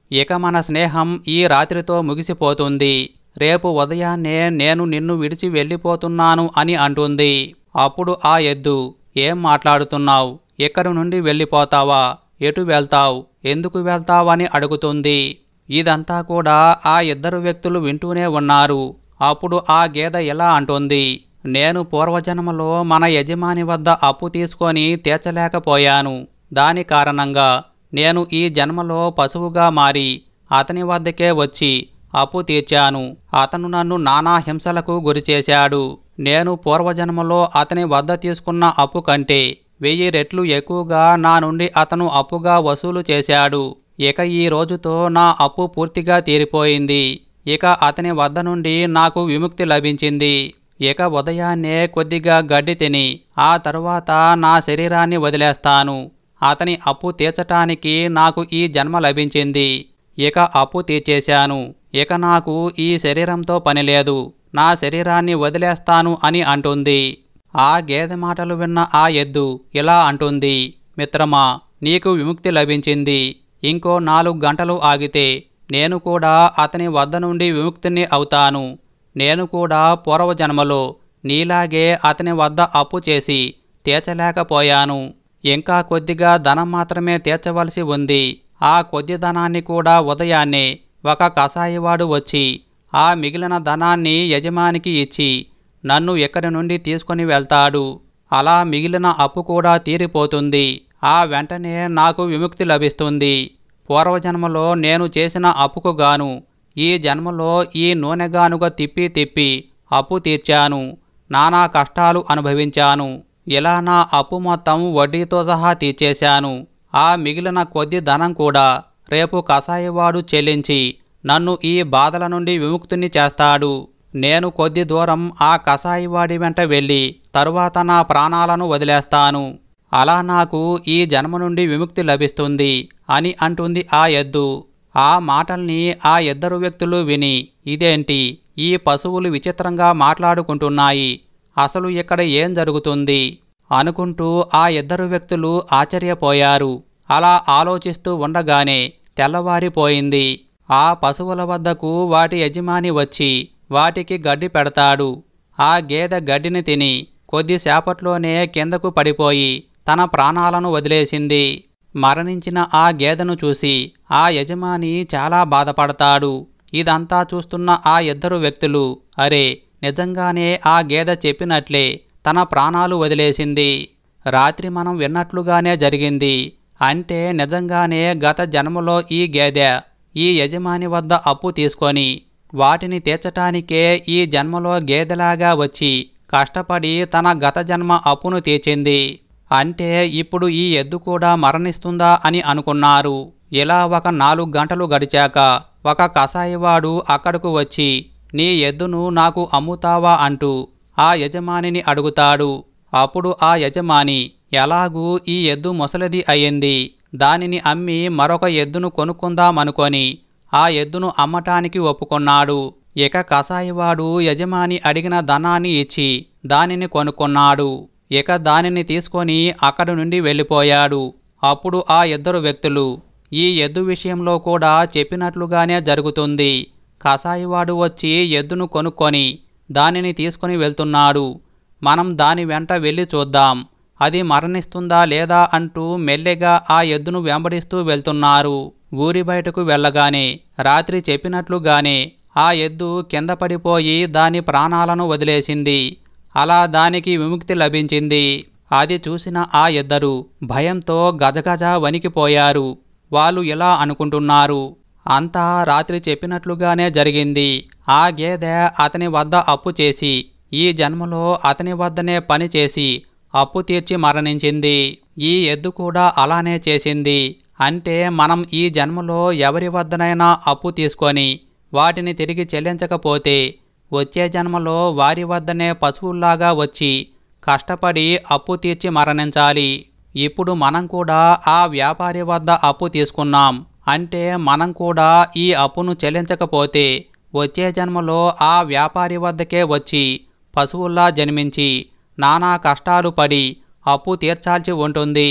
ఇక మన స్నేహం ఈ రాత్రితో ముగిసిపోతుంది రేపు ఉదయాన్నే నేను నిన్ను విడిచి వెళ్ళిపోతున్నాను అని అంటుంది అప్పుడు ఆ ఎద్దు ఏం మాట్లాడుతున్నావు ఇక్కడి నుండి వెళ్ళిపోతావా ఎటు వెళ్తావు ఎందుకు వెళ్తావని అడుగుతుంది ఇదంతా కూడా ఆ ఇద్దరు వ్యక్తులు వింటూనే ఉన్నారు అప్పుడు ఆ గేదె ఎలా అంటుంది నేను పూర్వజన్మలో మన యజమాని వద్ద అప్పు తీసుకొని తీర్చలేకపోయాను దాని కారణంగా నేను ఈ జన్మలో పశువుగా మారి అతని వద్దకే వచ్చి అప్పు తీర్చాను అతను నన్ను నానా హింసలకు గురిచేశాడు నేను పూర్వజన్మలో అతని వద్ద తీసుకున్న అప్పు కంటే వెయ్యి రెట్లు ఎక్కువగా నా నుండి అతను అప్పుగా వసూలు చేశాడు ఇక ఈ రోజుతో నా అప్పు పూర్తిగా తీరిపోయింది ఇక అతని వద్ద నుండి నాకు విముక్తి లభించింది ఇక ఉదయాన్నే కొద్దిగా గడ్డి తిని ఆ తరువాత నా శరీరాన్ని వదిలేస్తాను అతని అప్పు తీర్చటానికి నాకు ఈ జన్మ లభించింది ఇక అప్పు తీర్చేశాను ఇక నాకు ఈ శరీరంతో పని లేదు నా శరీరాన్ని వదిలేస్తాను అని అంటుంది ఆ గేదె మాటలు విన్న ఆ ఎద్దు ఇలా అంటుంది మిత్రమా నీకు విముక్తి లభించింది ఇంకో నాలుగు గంటలు ఆగితే నేను కూడా అతని వద్ద నుండి విముక్తిని అవుతాను నేను కూడా పూర్వజన్మలో నీలాగే అతని వద్ద అప్పు చేసి తీర్చలేకపోయాను ఇంకా కొద్దిగా ధనం మాత్రమే తీర్చవలసి ఉంది ఆ కొద్ది ధనాన్ని కూడా ఉదయాన్నే ఒక కసాయివాడు వచ్చి ఆ మిగిలిన ధనాన్ని యజమానికి ఇచ్చి నన్ను ఎక్కడి నుండి తీసుకొని వెళ్తాడు అలా మిగిలిన అప్పు కూడా తీరిపోతుంది ఆ వెంటనే నాకు విముక్తి లభిస్తుంది పూర్వజన్మలో నేను చేసిన అప్పుకు గాను ఈ జన్మలో ఈ నూనెగానుగా తిప్పి తిప్పి అప్పు తీర్చాను నానా కష్టాలు అనుభవించాను ఇలా నా అప్పు మొత్తం వడ్డీతో సహా తీర్చేశాను ఆ మిగిలిన కొద్ది ధనం కూడా రేపు కసాయివాడు చెల్లించి నన్ను ఈ బాధల నుండి విముక్తిని చేస్తాడు నేను కొద్ది దూరం ఆ కసాయివాడి వెంట వెళ్ళి తరువాత నా ప్రాణాలను వదిలేస్తాను అలా నాకు ఈ జన్మ నుండి విముక్తి లభిస్తుంది అని అంటుంది ఆ ఎద్దు ఆ మాటల్ని ఆ ఇద్దరు వ్యక్తులు విని ఇదేంటి ఈ పశువులు విచిత్రంగా మాట్లాడుకుంటున్నాయి అసలు ఇక్కడ ఏం జరుగుతుంది అనుకుంటూ ఆ ఇద్దరు వ్యక్తులు ఆశ్చర్యపోయారు అలా ఆలోచిస్తూ ఉండగానే తెల్లవారిపోయింది ఆ పశువుల వద్దకు వాటి యజమాని వచ్చి వాటికి గడ్డి పెడతాడు ఆ గేదె గడ్డిని తిని కొద్దిసేపట్లోనే కిందకు పడిపోయి తన ప్రాణాలను వదిలేసింది మరణించిన ఆ గేదెను చూసి ఆ యజమాని చాలా బాధపడతాడు ఇదంతా చూస్తున్న ఆ ఇద్దరు వ్యక్తులు అరే నిజంగానే ఆ గేదె చెప్పినట్లే తన ప్రాణాలు వదిలేసింది రాత్రి మనం విన్నట్లుగానే జరిగింది అంటే నిజంగానే గత జన్మలో ఈ గేదె ఈ యజమాని వద్ద అప్పు తీసుకొని వాటిని తీర్చటానికే ఈ జన్మలో గేదెలాగా వచ్చి కష్టపడి తన గత జన్మ అప్పును తీర్చింది అంటే ఇప్పుడు ఈ ఎద్దు కూడా మరణిస్తుందా అని అనుకున్నారు ఇలా ఒక నాలుగు గంటలు గడిచాక ఒక కసాయివాడు అక్కడకు వచ్చి నీ ఎద్దును నాకు అమ్ముతావా అంటూ ఆ యజమానిని అడుగుతాడు అప్పుడు ఆ యజమాని ఎలాగూ ఈ ఎద్దు ముసలిది అయ్యింది దానిని అమ్మి మరొక ఎద్దును కొనుక్కుందామనుకొని ఆ ఎద్దును అమ్మటానికి ఒప్పుకున్నాడు ఇక కసాయివాడు యజమాని అడిగిన ధనాన్ని ఇచ్చి దానిని కొనుక్కున్నాడు ఇక దానిని తీసుకొని అక్కడి నుండి వెళ్ళిపోయాడు అప్పుడు ఆ ఇద్దరు వ్యక్తులు ఈ ఎద్దు విషయంలో కూడా చెప్పినట్లుగానే జరుగుతుంది కసాయివాడు వచ్చి ఎద్దును కొనుక్కొని దానిని తీసుకొని వెళ్తున్నాడు మనం దాని వెంట వెళ్ళి చూద్దాం అది మరణిస్తుందా లేదా అంటూ మెల్లెగా ఆ ఎద్దును వెంబడిస్తూ వెళ్తున్నారు ఊరి బయటకు వెళ్ళగానే రాత్రి చెప్పినట్లుగానే ఆ ఎద్దు కింద పడిపోయి దాని ప్రాణాలను వదిలేసింది అలా దానికి విముక్తి లభించింది అది చూసిన ఆ ఇద్దరు భయంతో గజగజ వణికిపోయారు వాళ్ళు ఇలా అనుకుంటున్నారు అంతా రాత్రి చెప్పినట్లుగానే జరిగింది ఆ గేదె అతని వద్ద అప్పు చేసి ఈ జన్మలో అతని వద్దనే పని చేసి అప్పు తీర్చి మరణించింది ఈ ఎద్దు కూడా అలానే చేసింది అంటే మనం ఈ జన్మలో ఎవరి వద్దనైనా అప్పు తీసుకొని వాటిని తిరిగి చెల్లించకపోతే వచ్చే జన్మలో వారి వద్దనే పశువుల్లాగా వచ్చి కష్టపడి అప్పు తీర్చి మరణించాలి ఇప్పుడు మనం కూడా ఆ వ్యాపారి వద్ద అప్పు తీసుకున్నాం అంటే మనం కూడా ఈ అప్పును చెల్లించకపోతే వచ్చే జన్మలో ఆ వ్యాపారి వద్దకే వచ్చి పశువుల్లా జన్మించి నానా కష్టాలు పడి అప్పు తీర్చాల్సి ఉంటుంది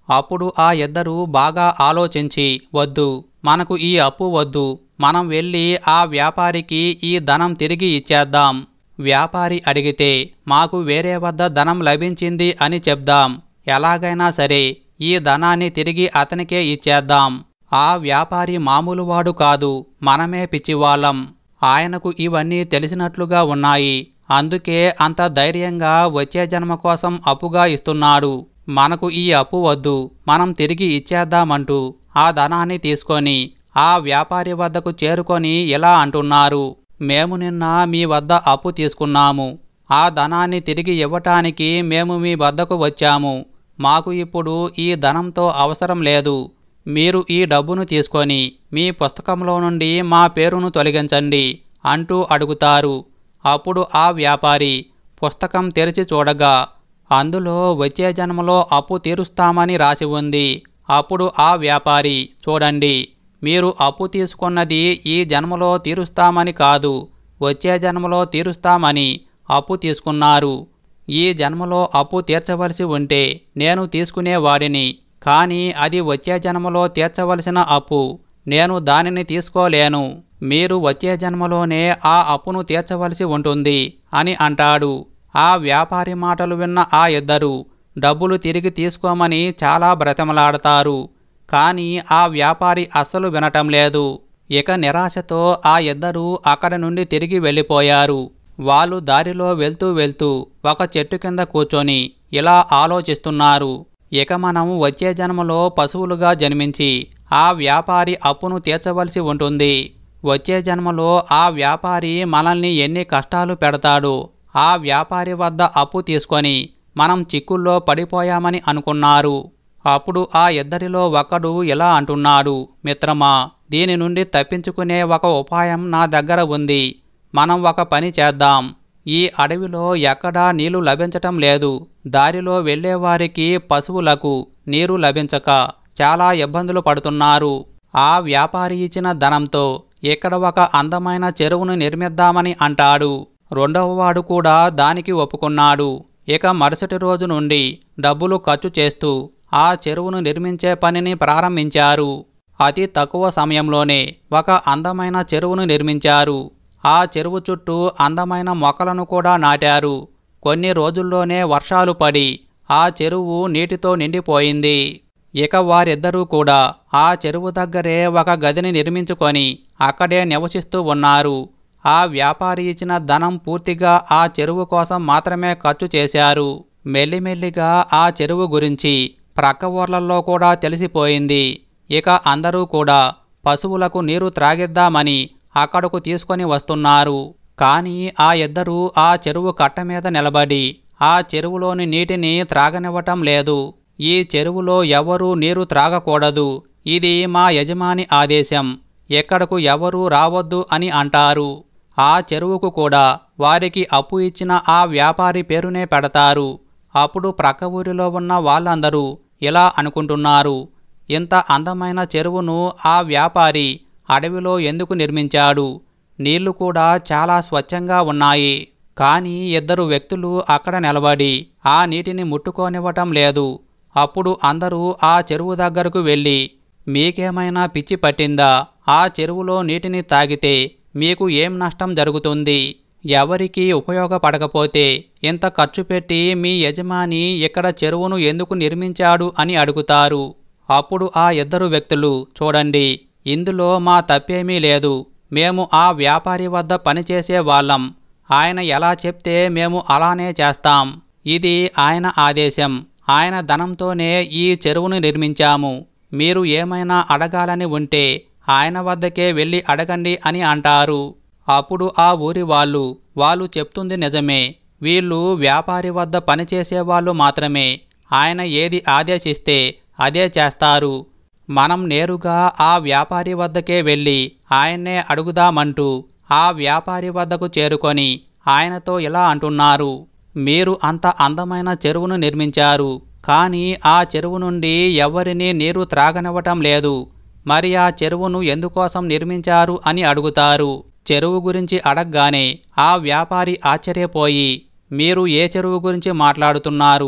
అప్పుడు ఆ ఇద్దరు బాగా ఆలోచించి వద్దు మనకు ఈ అప్పు వద్దు మనం వెళ్ళి ఆ వ్యాపారికి ఈ ధనం తిరిగి ఇచ్చేద్దాం వ్యాపారి అడిగితే మాకు వేరే వద్ద ధనం లభించింది అని చెప్దాం ఎలాగైనా సరే ఈ ధనాన్ని తిరిగి అతనికే ఇచ్చేద్దాం ఆ వ్యాపారి మామూలు వాడు కాదు మనమే పిచ్చివాళ్ళం ఆయనకు ఇవన్నీ తెలిసినట్లుగా ఉన్నాయి అందుకే అంత ధైర్యంగా వచ్చే జన్మ కోసం అప్పుగా ఇస్తున్నాడు మనకు ఈ అప్పు వద్దు మనం తిరిగి ఇచ్చేద్దామంటూ ఆ ధనాన్ని తీసుకొని ఆ వ్యాపారి వద్దకు చేరుకొని ఇలా అంటున్నారు మేము నిన్న మీ వద్ద అప్పు తీసుకున్నాము ఆ ధనాన్ని తిరిగి ఇవ్వటానికి మేము మీ వద్దకు వచ్చాము మాకు ఇప్పుడు ఈ ధనంతో అవసరం లేదు మీరు ఈ డబ్బును తీసుకొని మీ పుస్తకంలో నుండి మా పేరును తొలగించండి అంటూ అడుగుతారు అప్పుడు ఆ వ్యాపారి పుస్తకం తెరిచి చూడగా అందులో వచ్చే జన్మలో అప్పు తీరుస్తామని రాసి ఉంది అప్పుడు ఆ వ్యాపారి చూడండి మీరు అప్పు తీసుకున్నది ఈ జన్మలో తీరుస్తామని కాదు వచ్చే జన్మలో తీరుస్తామని అప్పు తీసుకున్నారు ఈ జన్మలో అప్పు తీర్చవలసి ఉంటే నేను తీసుకునేవాడిని కానీ అది వచ్చే జన్మలో తీర్చవలసిన అప్పు నేను దానిని తీసుకోలేను మీరు వచ్చే జన్మలోనే ఆ అప్పును తీర్చవలసి ఉంటుంది అని అంటాడు ఆ వ్యాపారి మాటలు విన్న ఆ ఇద్దరు డబ్బులు తిరిగి తీసుకోమని చాలా బ్రతమలాడతారు కానీ ఆ వ్యాపారి అస్సలు వినటం లేదు ఇక నిరాశతో ఆ ఇద్దరూ అక్కడి నుండి తిరిగి వెళ్ళిపోయారు వాళ్ళు దారిలో వెళ్తూ వెళ్తూ ఒక చెట్టు కింద కూర్చొని ఇలా ఆలోచిస్తున్నారు ఇక మనం వచ్చే జన్మలో పశువులుగా జన్మించి ఆ వ్యాపారి అప్పును తీర్చవలసి ఉంటుంది వచ్చే జన్మలో ఆ వ్యాపారి మనల్ని ఎన్ని కష్టాలు పెడతాడు ఆ వ్యాపారి వద్ద అప్పు తీసుకొని మనం చిక్కుల్లో పడిపోయామని అనుకున్నారు అప్పుడు ఆ ఇద్దరిలో ఒకడు ఇలా అంటున్నాడు మిత్రమా దీని నుండి తప్పించుకునే ఒక ఉపాయం నా దగ్గర ఉంది మనం ఒక పని చేద్దాం ఈ అడవిలో ఎక్కడా నీళ్లు లభించటం లేదు దారిలో వెళ్ళేవారికి పశువులకు నీరు లభించక చాలా ఇబ్బందులు పడుతున్నారు ఆ వ్యాపారి ఇచ్చిన ధనంతో ఇక్కడ ఒక అందమైన చెరువును నిర్మిద్దామని అంటాడు రెండవవాడు కూడా దానికి ఒప్పుకున్నాడు ఇక మరుసటి రోజు నుండి డబ్బులు ఖర్చు చేస్తూ ఆ చెరువును నిర్మించే పనిని ప్రారంభించారు అతి తక్కువ సమయంలోనే ఒక అందమైన చెరువును నిర్మించారు ఆ చెరువు చుట్టూ అందమైన మొక్కలను కూడా నాటారు కొన్ని రోజుల్లోనే వర్షాలు పడి ఆ చెరువు నీటితో నిండిపోయింది ఇక వారిద్దరూ కూడా ఆ చెరువు దగ్గరే ఒక గదిని నిర్మించుకొని అక్కడే నివసిస్తూ ఉన్నారు ఆ వ్యాపారి ఇచ్చిన ధనం పూర్తిగా ఆ చెరువు కోసం మాత్రమే ఖర్చు చేశారు మెల్లిమెల్లిగా ఆ చెరువు గురించి ప్రక్క ఊర్లలో కూడా తెలిసిపోయింది ఇక అందరూ కూడా పశువులకు నీరు త్రాగిద్దామని అక్కడకు తీసుకొని వస్తున్నారు కానీ ఆ ఇద్దరూ ఆ చెరువు కట్ట మీద నిలబడి ఆ చెరువులోని నీటిని త్రాగనివ్వటం లేదు ఈ చెరువులో ఎవరూ నీరు త్రాగకూడదు ఇది మా యజమాని ఆదేశం ఎక్కడకు ఎవరూ రావద్దు అని అంటారు ఆ చెరువుకు కూడా వారికి అప్పు ఇచ్చిన ఆ వ్యాపారి పేరునే పెడతారు అప్పుడు ప్రక్క ఊరిలో ఉన్న వాళ్ళందరూ ఇలా అనుకుంటున్నారు ఇంత అందమైన చెరువును ఆ వ్యాపారి అడవిలో ఎందుకు నిర్మించాడు నీళ్లు కూడా చాలా స్వచ్ఛంగా ఉన్నాయి కానీ ఇద్దరు వ్యక్తులు అక్కడ నిలబడి ఆ నీటిని ముట్టుకోనివ్వటం లేదు అప్పుడు అందరూ ఆ చెరువు దగ్గరకు వెళ్ళి మీకేమైనా పిచ్చి పట్టిందా ఆ చెరువులో నీటిని తాగితే మీకు ఏం నష్టం జరుగుతుంది ఎవరికీ ఉపయోగపడకపోతే ఇంత ఖర్చు పెట్టి మీ యజమాని ఇక్కడ చెరువును ఎందుకు నిర్మించాడు అని అడుగుతారు అప్పుడు ఆ ఇద్దరు వ్యక్తులు చూడండి ఇందులో మా తప్పేమీ లేదు మేము ఆ వ్యాపారి వద్ద పనిచేసే వాళ్ళం ఆయన ఎలా చెప్తే మేము అలానే చేస్తాం ఇది ఆయన ఆదేశం ఆయన ధనంతోనే ఈ చెరువును నిర్మించాము మీరు ఏమైనా అడగాలని ఉంటే ఆయన వద్దకే వెళ్ళి అడగండి అని అంటారు అప్పుడు ఆ ఊరి వాళ్ళు వాళ్ళు చెప్తుంది నిజమే వీళ్ళు వ్యాపారి వద్ద పనిచేసే వాళ్ళు మాత్రమే ఆయన ఏది ఆదేశిస్తే అదే చేస్తారు మనం నేరుగా ఆ వ్యాపారి వద్దకే వెళ్ళి ఆయన్నే అడుగుదామంటూ ఆ వ్యాపారి వద్దకు చేరుకొని ఆయనతో ఇలా అంటున్నారు మీరు అంత అందమైన చెరువును నిర్మించారు కానీ ఆ చెరువు నుండి ఎవరిని నీరు త్రాగనివ్వటం లేదు మరి ఆ చెరువును ఎందుకోసం నిర్మించారు అని అడుగుతారు చెరువు గురించి అడగగానే ఆ వ్యాపారి ఆశ్చర్యపోయి మీరు ఏ చెరువు గురించి మాట్లాడుతున్నారు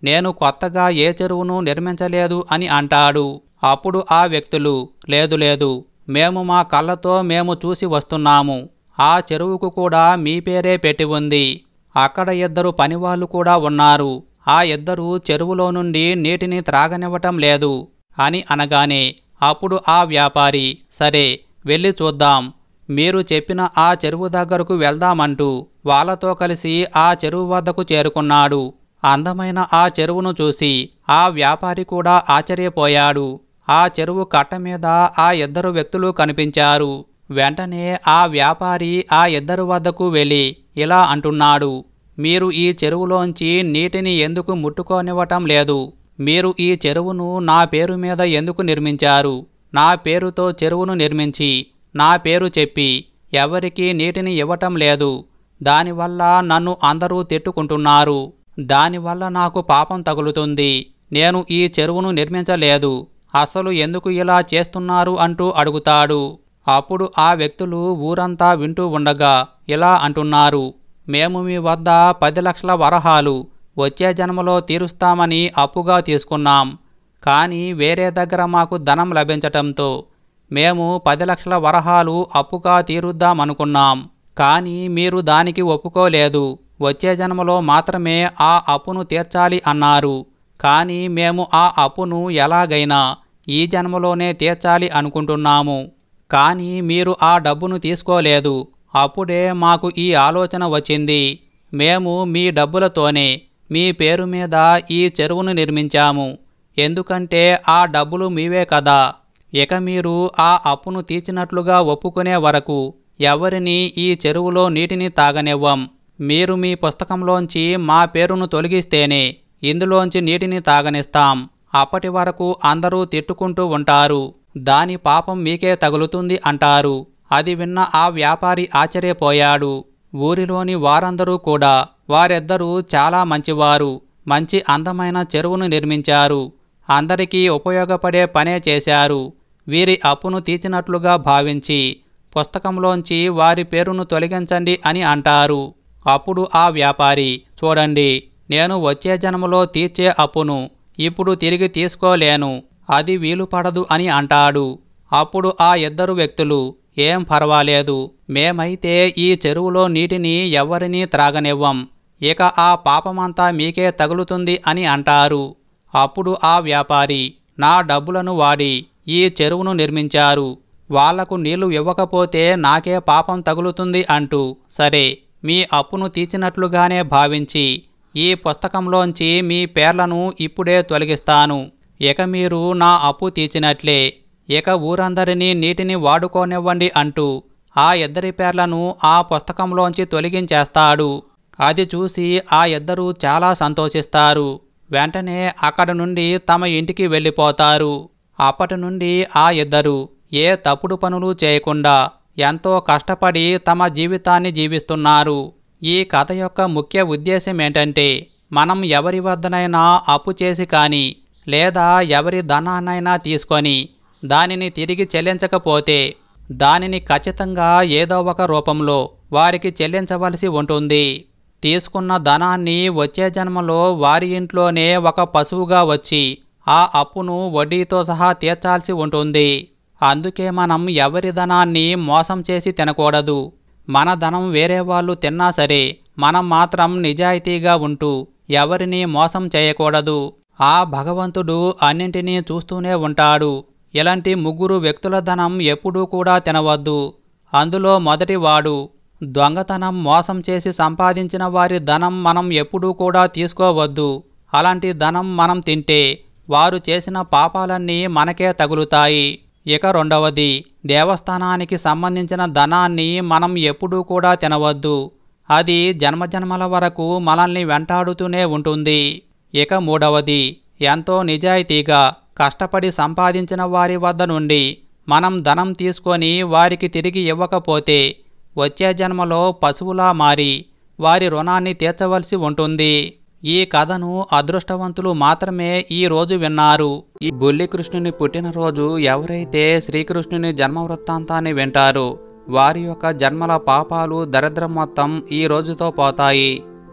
నేను కొత్తగా ఏ చెరువును నిర్మించలేదు అని అంటాడు అప్పుడు ఆ వ్యక్తులు లేదు లేదు మేము మా కళ్ళతో మేము చూసి వస్తున్నాము ఆ చెరువుకు కూడా మీ పేరే పెట్టి ఉంది అక్కడ ఇద్దరు పనివాళ్ళు కూడా ఉన్నారు ఆ ఇద్దరు చెరువులో నుండి నీటిని త్రాగనివ్వటం లేదు అని అనగానే అప్పుడు ఆ వ్యాపారి సరే వెళ్ళి చూద్దాం మీరు చెప్పిన ఆ చెరువు దగ్గరకు వెళ్దామంటూ వాళ్ళతో కలిసి ఆ చెరువు వద్దకు చేరుకున్నాడు అందమైన ఆ చెరువును చూసి ఆ వ్యాపారి కూడా ఆశ్చర్యపోయాడు ఆ చెరువు కట్ట మీద ఆ ఇద్దరు వ్యక్తులు కనిపించారు వెంటనే ఆ వ్యాపారి ఆ ఇద్దరు వద్దకు వెళ్ళి ఇలా అంటున్నాడు మీరు ఈ చెరువులోంచి నీటిని ఎందుకు ముట్టుకోనివ్వటం లేదు మీరు ఈ చెరువును నా పేరు మీద ఎందుకు నిర్మించారు నా పేరుతో చెరువును నిర్మించి నా పేరు చెప్పి ఎవరికీ నీటిని ఇవ్వటం లేదు దానివల్ల నన్ను అందరూ తిట్టుకుంటున్నారు దానివల్ల నాకు పాపం తగులుతుంది నేను ఈ చెరువును నిర్మించలేదు అసలు ఎందుకు ఇలా చేస్తున్నారు అంటూ అడుగుతాడు అప్పుడు ఆ వ్యక్తులు ఊరంతా వింటూ ఉండగా ఇలా అంటున్నారు మేము మీ వద్ద పది లక్షల వరహాలు వచ్చే జన్మలో తీరుస్తామని అప్పుగా తీసుకున్నాం కానీ వేరే దగ్గర మాకు ధనం లభించటంతో మేము పది లక్షల వరహాలు అప్పుగా తీరుద్దామనుకున్నాం కానీ మీరు దానికి ఒప్పుకోలేదు వచ్చే జన్మలో మాత్రమే ఆ అప్పును తీర్చాలి అన్నారు కానీ మేము ఆ అప్పును ఎలాగైనా ఈ జన్మలోనే తీర్చాలి అనుకుంటున్నాము కానీ మీరు ఆ డబ్బును తీసుకోలేదు అప్పుడే మాకు ఈ ఆలోచన వచ్చింది మేము మీ డబ్బులతోనే మీ పేరు మీద ఈ చెరువును నిర్మించాము ఎందుకంటే ఆ డబ్బులు మీవే కదా ఇక మీరు ఆ అప్పును తీర్చినట్లుగా ఒప్పుకునే వరకు ఎవరిని ఈ చెరువులో నీటిని తాగనివ్వం మీరు మీ పుస్తకంలోంచి మా పేరును తొలగిస్తేనే ఇందులోంచి నీటిని తాగనిస్తాం అప్పటి వరకు అందరూ తిట్టుకుంటూ ఉంటారు దాని పాపం మీకే తగులుతుంది అంటారు అది విన్న ఆ వ్యాపారి ఆశ్చర్యపోయాడు ఊరిలోని వారందరూ కూడా వారిద్దరూ చాలా మంచివారు మంచి అందమైన చెరువును నిర్మించారు అందరికీ ఉపయోగపడే పనే చేశారు వీరి అప్పును తీర్చినట్లుగా భావించి పుస్తకంలోంచి వారి పేరును తొలగించండి అని అంటారు అప్పుడు ఆ వ్యాపారి చూడండి నేను వచ్చే జన్మలో తీర్చే అప్పును ఇప్పుడు తిరిగి తీసుకోలేను అది వీలు పడదు అని అంటాడు అప్పుడు ఆ ఇద్దరు వ్యక్తులు ఏం పర్వాలేదు మేమైతే ఈ చెరువులో నీటిని ఎవరినీ త్రాగనివ్వం ఇక ఆ పాపమంతా మీకే తగులుతుంది అని అంటారు అప్పుడు ఆ వ్యాపారి నా డబ్బులను వాడి ఈ చెరువును నిర్మించారు వాళ్లకు నీళ్లు ఇవ్వకపోతే నాకే పాపం తగులుతుంది అంటూ సరే మీ అప్పును తీర్చినట్లుగానే భావించి ఈ పుస్తకంలోంచి మీ పేర్లను ఇప్పుడే తొలగిస్తాను ఇక మీరు నా అప్పు తీర్చినట్లే ఇక ఊరందరినీ నీటిని వాడుకోనివ్వండి అంటూ ఆ ఇద్దరి పేర్లను ఆ పుస్తకంలోంచి తొలగించేస్తాడు అది చూసి ఆ ఇద్దరూ చాలా సంతోషిస్తారు వెంటనే అక్కడ నుండి తమ ఇంటికి వెళ్ళిపోతారు అప్పటి నుండి ఆ ఇద్దరు ఏ తప్పుడు పనులు చేయకుండా ఎంతో కష్టపడి తమ జీవితాన్ని జీవిస్తున్నారు ఈ కథ యొక్క ముఖ్య ఉద్దేశం ఏంటంటే మనం ఎవరి వద్దనైనా అప్పు చేసి కానీ లేదా ఎవరి ధనాన్నైనా తీసుకొని దానిని తిరిగి చెల్లించకపోతే దానిని ఖచ్చితంగా ఏదో ఒక రూపంలో వారికి చెల్లించవలసి ఉంటుంది తీసుకున్న ధనాన్ని వచ్చే జన్మలో వారి ఇంట్లోనే ఒక పశువుగా వచ్చి ఆ అప్పును వడ్డీతో సహా తీర్చాల్సి ఉంటుంది అందుకే మనం ఎవరి ధనాన్ని మోసం చేసి తినకూడదు మన ధనం వేరే వాళ్ళు తిన్నా సరే మనం మాత్రం నిజాయితీగా ఉంటూ ఎవరిని మోసం చేయకూడదు ఆ భగవంతుడు అన్నింటినీ చూస్తూనే ఉంటాడు ఇలాంటి ముగ్గురు వ్యక్తుల ధనం ఎప్పుడూ కూడా తినవద్దు అందులో మొదటివాడు దొంగతనం మోసం చేసి సంపాదించిన వారి ధనం మనం ఎప్పుడూ కూడా తీసుకోవద్దు అలాంటి ధనం మనం తింటే వారు చేసిన పాపాలన్నీ మనకే తగులుతాయి ఇక రెండవది దేవస్థానానికి సంబంధించిన ధనాన్ని మనం ఎప్పుడూ కూడా తినవద్దు అది జన్మజన్మల వరకు మనల్ని వెంటాడుతూనే ఉంటుంది ఇక మూడవది ఎంతో నిజాయితీగా కష్టపడి సంపాదించిన వారి వద్ద నుండి మనం ధనం తీసుకొని వారికి తిరిగి ఇవ్వకపోతే వచ్చే జన్మలో పశువులా మారి వారి రుణాన్ని తీర్చవలసి ఉంటుంది ఈ కథను అదృష్టవంతులు మాత్రమే ఈ రోజు విన్నారు ఈ బుల్లి కృష్ణుని పుట్టినరోజు ఎవరైతే శ్రీకృష్ణుని జన్మ వృత్తాంతాన్ని వింటారో వారి యొక్క జన్మల పాపాలు దరిద్రం మొత్తం ఈ రోజుతో పోతాయి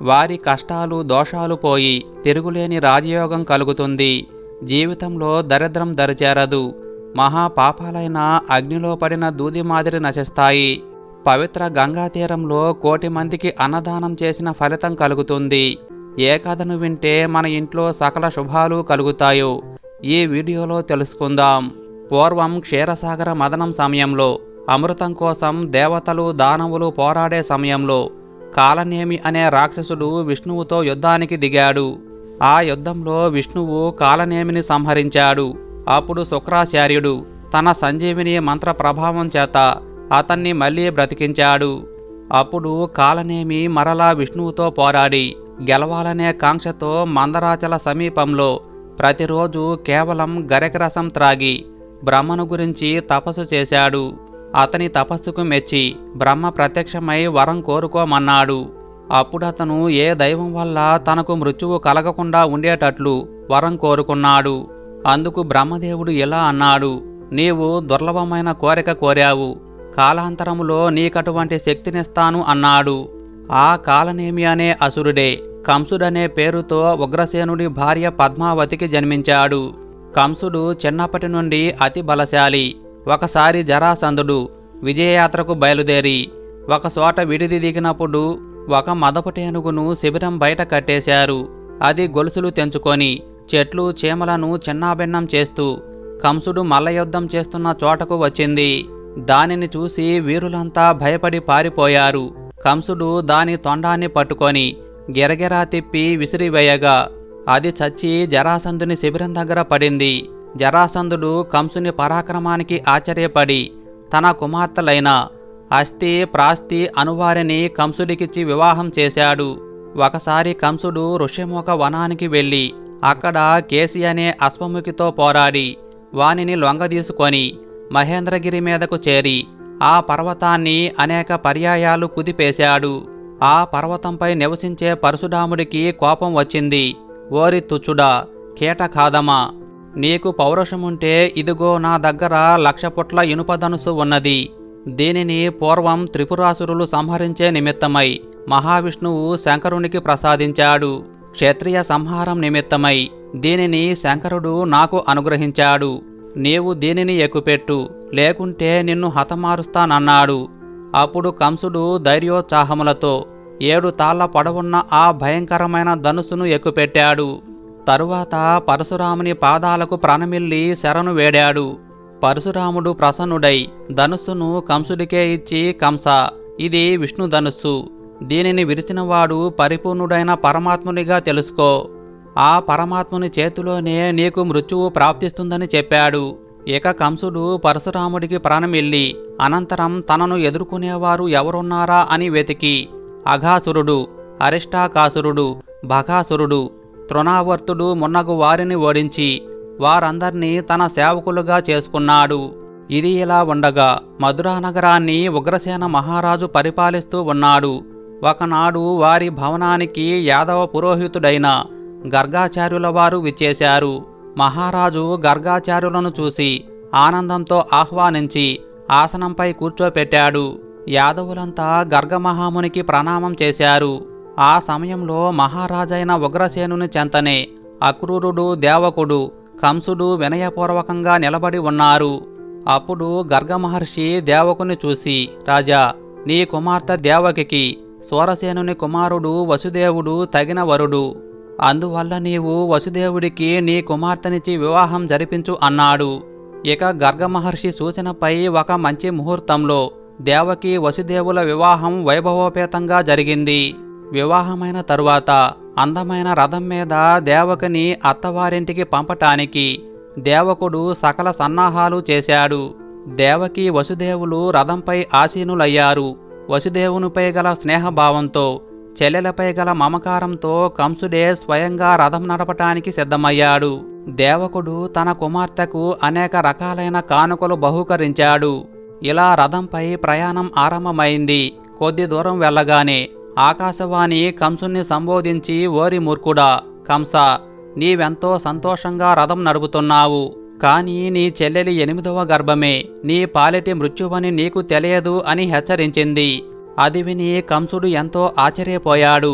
వారి కష్టాలు దోషాలు పోయి తిరుగులేని రాజయోగం కలుగుతుంది జీవితంలో దరిద్రం దరిచేరదు మహా పాపాలైన అగ్నిలో పడిన దూది మాదిరి నశిస్తాయి పవిత్ర గంగా తీరంలో కోటి మందికి అన్నదానం చేసిన ఫలితం కలుగుతుంది ఏ కథను వింటే మన ఇంట్లో సకల శుభాలు కలుగుతాయో ఈ వీడియోలో తెలుసుకుందాం పూర్వం క్షీరసాగర మదనం సమయంలో అమృతం కోసం దేవతలు దానవులు పోరాడే సమయంలో కాలనేమి అనే రాక్షసుడు విష్ణువుతో యుద్ధానికి దిగాడు ఆ యుద్ధంలో విష్ణువు కాలనేమిని సంహరించాడు అప్పుడు శుక్రాచార్యుడు తన సంజీవిని మంత్ర ప్రభావం చేత అతన్ని మళ్ళీ బ్రతికించాడు అప్పుడు కాలనేమి మరలా విష్ణువుతో పోరాడి గెలవాలనే కాంక్షతో మందరాచల సమీపంలో ప్రతిరోజు కేవలం గరకరసం త్రాగి బ్రహ్మను గురించి తపస్సు చేశాడు అతని తపస్సుకు మెచ్చి బ్రహ్మ ప్రత్యక్షమై వరం కోరుకోమన్నాడు అప్పుడతను ఏ దైవం వల్ల తనకు మృత్యువు కలగకుండా ఉండేటట్లు వరం కోరుకున్నాడు అందుకు బ్రహ్మదేవుడు ఇలా అన్నాడు నీవు దుర్లభమైన కోరిక కోరావు కాలాంతరములో నీకటువంటి శక్తినిస్తాను అన్నాడు ఆ కాలనేమి అనే అసురుడే కంసుడనే పేరుతో ఉగ్రసేనుడి భార్య పద్మావతికి జన్మించాడు కంసుడు చిన్నప్పటి నుండి అతి బలశాలి ఒకసారి జరాసంధుడు విజయయాత్రకు బయలుదేరి ఒక చోట విడిది దిగినప్పుడు ఒక మదపుటేనుగును శిబిరం బయట కట్టేశారు అది గొలుసులు తెంచుకొని చెట్లు చీమలను చిన్నాభిన్నం చేస్తూ కంసుడు మల్లయుద్ధం చేస్తున్న చోటకు వచ్చింది దానిని చూసి వీరులంతా భయపడి పారిపోయారు కంసుడు దాని తొండాన్ని పట్టుకొని గిరగిరా తిప్పి విసిరివేయగా అది చచ్చి జరాసంధుని శిబిరం దగ్గర పడింది జరాసంధుడు కంసుని పరాక్రమానికి ఆశ్చర్యపడి తన కుమార్తెలైన అస్థి ప్రాస్తి అనువారిని కంసుడికిచ్చి వివాహం చేశాడు ఒకసారి కంసుడు ఋష్యముఖ వనానికి వెళ్ళి అక్కడ కేసి అనే అశ్వముఖితో పోరాడి వానిని లొంగదీసుకొని మహేంద్రగిరి మీదకు చేరి ఆ పర్వతాన్ని అనేక పర్యాయాలు కుదిపేశాడు ఆ పర్వతంపై నివసించే పరశురాముడికి కోపం వచ్చింది ఓరి తుచ్చుడా కీటకాదమా నీకు పౌరుషముంటే ఇదిగో నా దగ్గర లక్ష పుట్ల ఇనుపధనుసు ఉన్నది దీనిని పూర్వం త్రిపురాసురులు సంహరించే నిమిత్తమై మహావిష్ణువు శంకరునికి ప్రసాదించాడు క్షత్రియ సంహారం నిమిత్తమై దీనిని శంకరుడు నాకు అనుగ్రహించాడు నీవు దీనిని ఎక్కుపెట్టు లేకుంటే నిన్ను హతమారుస్తానన్నాడు అప్పుడు కంసుడు ధైర్యోత్సాహములతో ఏడు తాళ్ల పొడవున్న ఆ భయంకరమైన ధనుసును ఎక్కుపెట్టాడు తరువాత పరశురాముని పాదాలకు ప్రణమిల్లి శరణు వేడాడు పరశురాముడు ప్రసన్నుడై ధనుస్సును కంసుడికే ఇచ్చి కంస ఇది విష్ణు ధనుస్సు దీనిని విరిచినవాడు పరిపూర్ణుడైన పరమాత్మునిగా తెలుసుకో ఆ పరమాత్ముని చేతిలోనే నీకు మృత్యువు ప్రాప్తిస్తుందని చెప్పాడు ఇక కంసుడు పరశురాముడికి ప్రాణమిల్లి అనంతరం తనను ఎదుర్కొనేవారు ఎవరున్నారా అని వెతికి అఘాసురుడు అరిష్టాకాసురుడు బకాసురుడు తృణావర్తుడు మున్నగు వారిని ఓడించి వారందర్నీ తన సేవకులుగా చేసుకున్నాడు ఇది ఇలా ఉండగా మధురా నగరాన్ని ఉగ్రసేన మహారాజు పరిపాలిస్తూ ఉన్నాడు ఒకనాడు వారి భవనానికి యాదవ పురోహితుడైన గర్గాచార్యుల వారు విచ్చేశారు మహారాజు గర్గాచార్యులను చూసి ఆనందంతో ఆహ్వానించి ఆసనంపై కూర్చోపెట్టాడు యాదవులంతా గర్గమహామునికి ప్రణామం చేశారు ఆ సమయంలో మహారాజైన ఉగ్రసేనుని చెంతనే అక్రూరుడు దేవకుడు కంసుడు వినయపూర్వకంగా నిలబడి ఉన్నారు అప్పుడు గర్గమహర్షి దేవకుని చూసి రాజా నీ కుమార్తె దేవకికి సూరసేనుని కుమారుడు వసుదేవుడు తగిన వరుడు అందువల్ల నీవు వసుదేవుడికి నీ కుమార్తెనిచ్చి వివాహం జరిపించు అన్నాడు ఇక గర్గమహర్షి సూచనపై ఒక మంచి ముహూర్తంలో దేవకి వసుదేవుల వివాహం వైభవోపేతంగా జరిగింది వివాహమైన తరువాత అందమైన రథం మీద దేవకిని అత్తవారింటికి పంపటానికి దేవకుడు సకల సన్నాహాలు చేశాడు దేవకి వసుదేవులు రథంపై ఆసీనులయ్యారు వసుదేవునిపై గల స్నేహభావంతో చెల్లెలపై గల మమకారంతో కంసుడే స్వయంగా రథం నడపటానికి సిద్ధమయ్యాడు దేవకుడు తన కుమార్తెకు అనేక రకాలైన కానుకలు బహూకరించాడు ఇలా రథంపై ప్రయాణం ఆరంభమైంది కొద్ది దూరం వెళ్ళగానే ఆకాశవాణి కంసుని సంబోధించి ఓరి మూర్ఖుడా కంస నీవెంతో సంతోషంగా రథం నడుపుతున్నావు కానీ నీ చెల్లెలి ఎనిమిదవ గర్భమే నీ పాలిటి మృత్యువని నీకు తెలియదు అని హెచ్చరించింది అది విని కంసుడు ఎంతో ఆశ్చర్యపోయాడు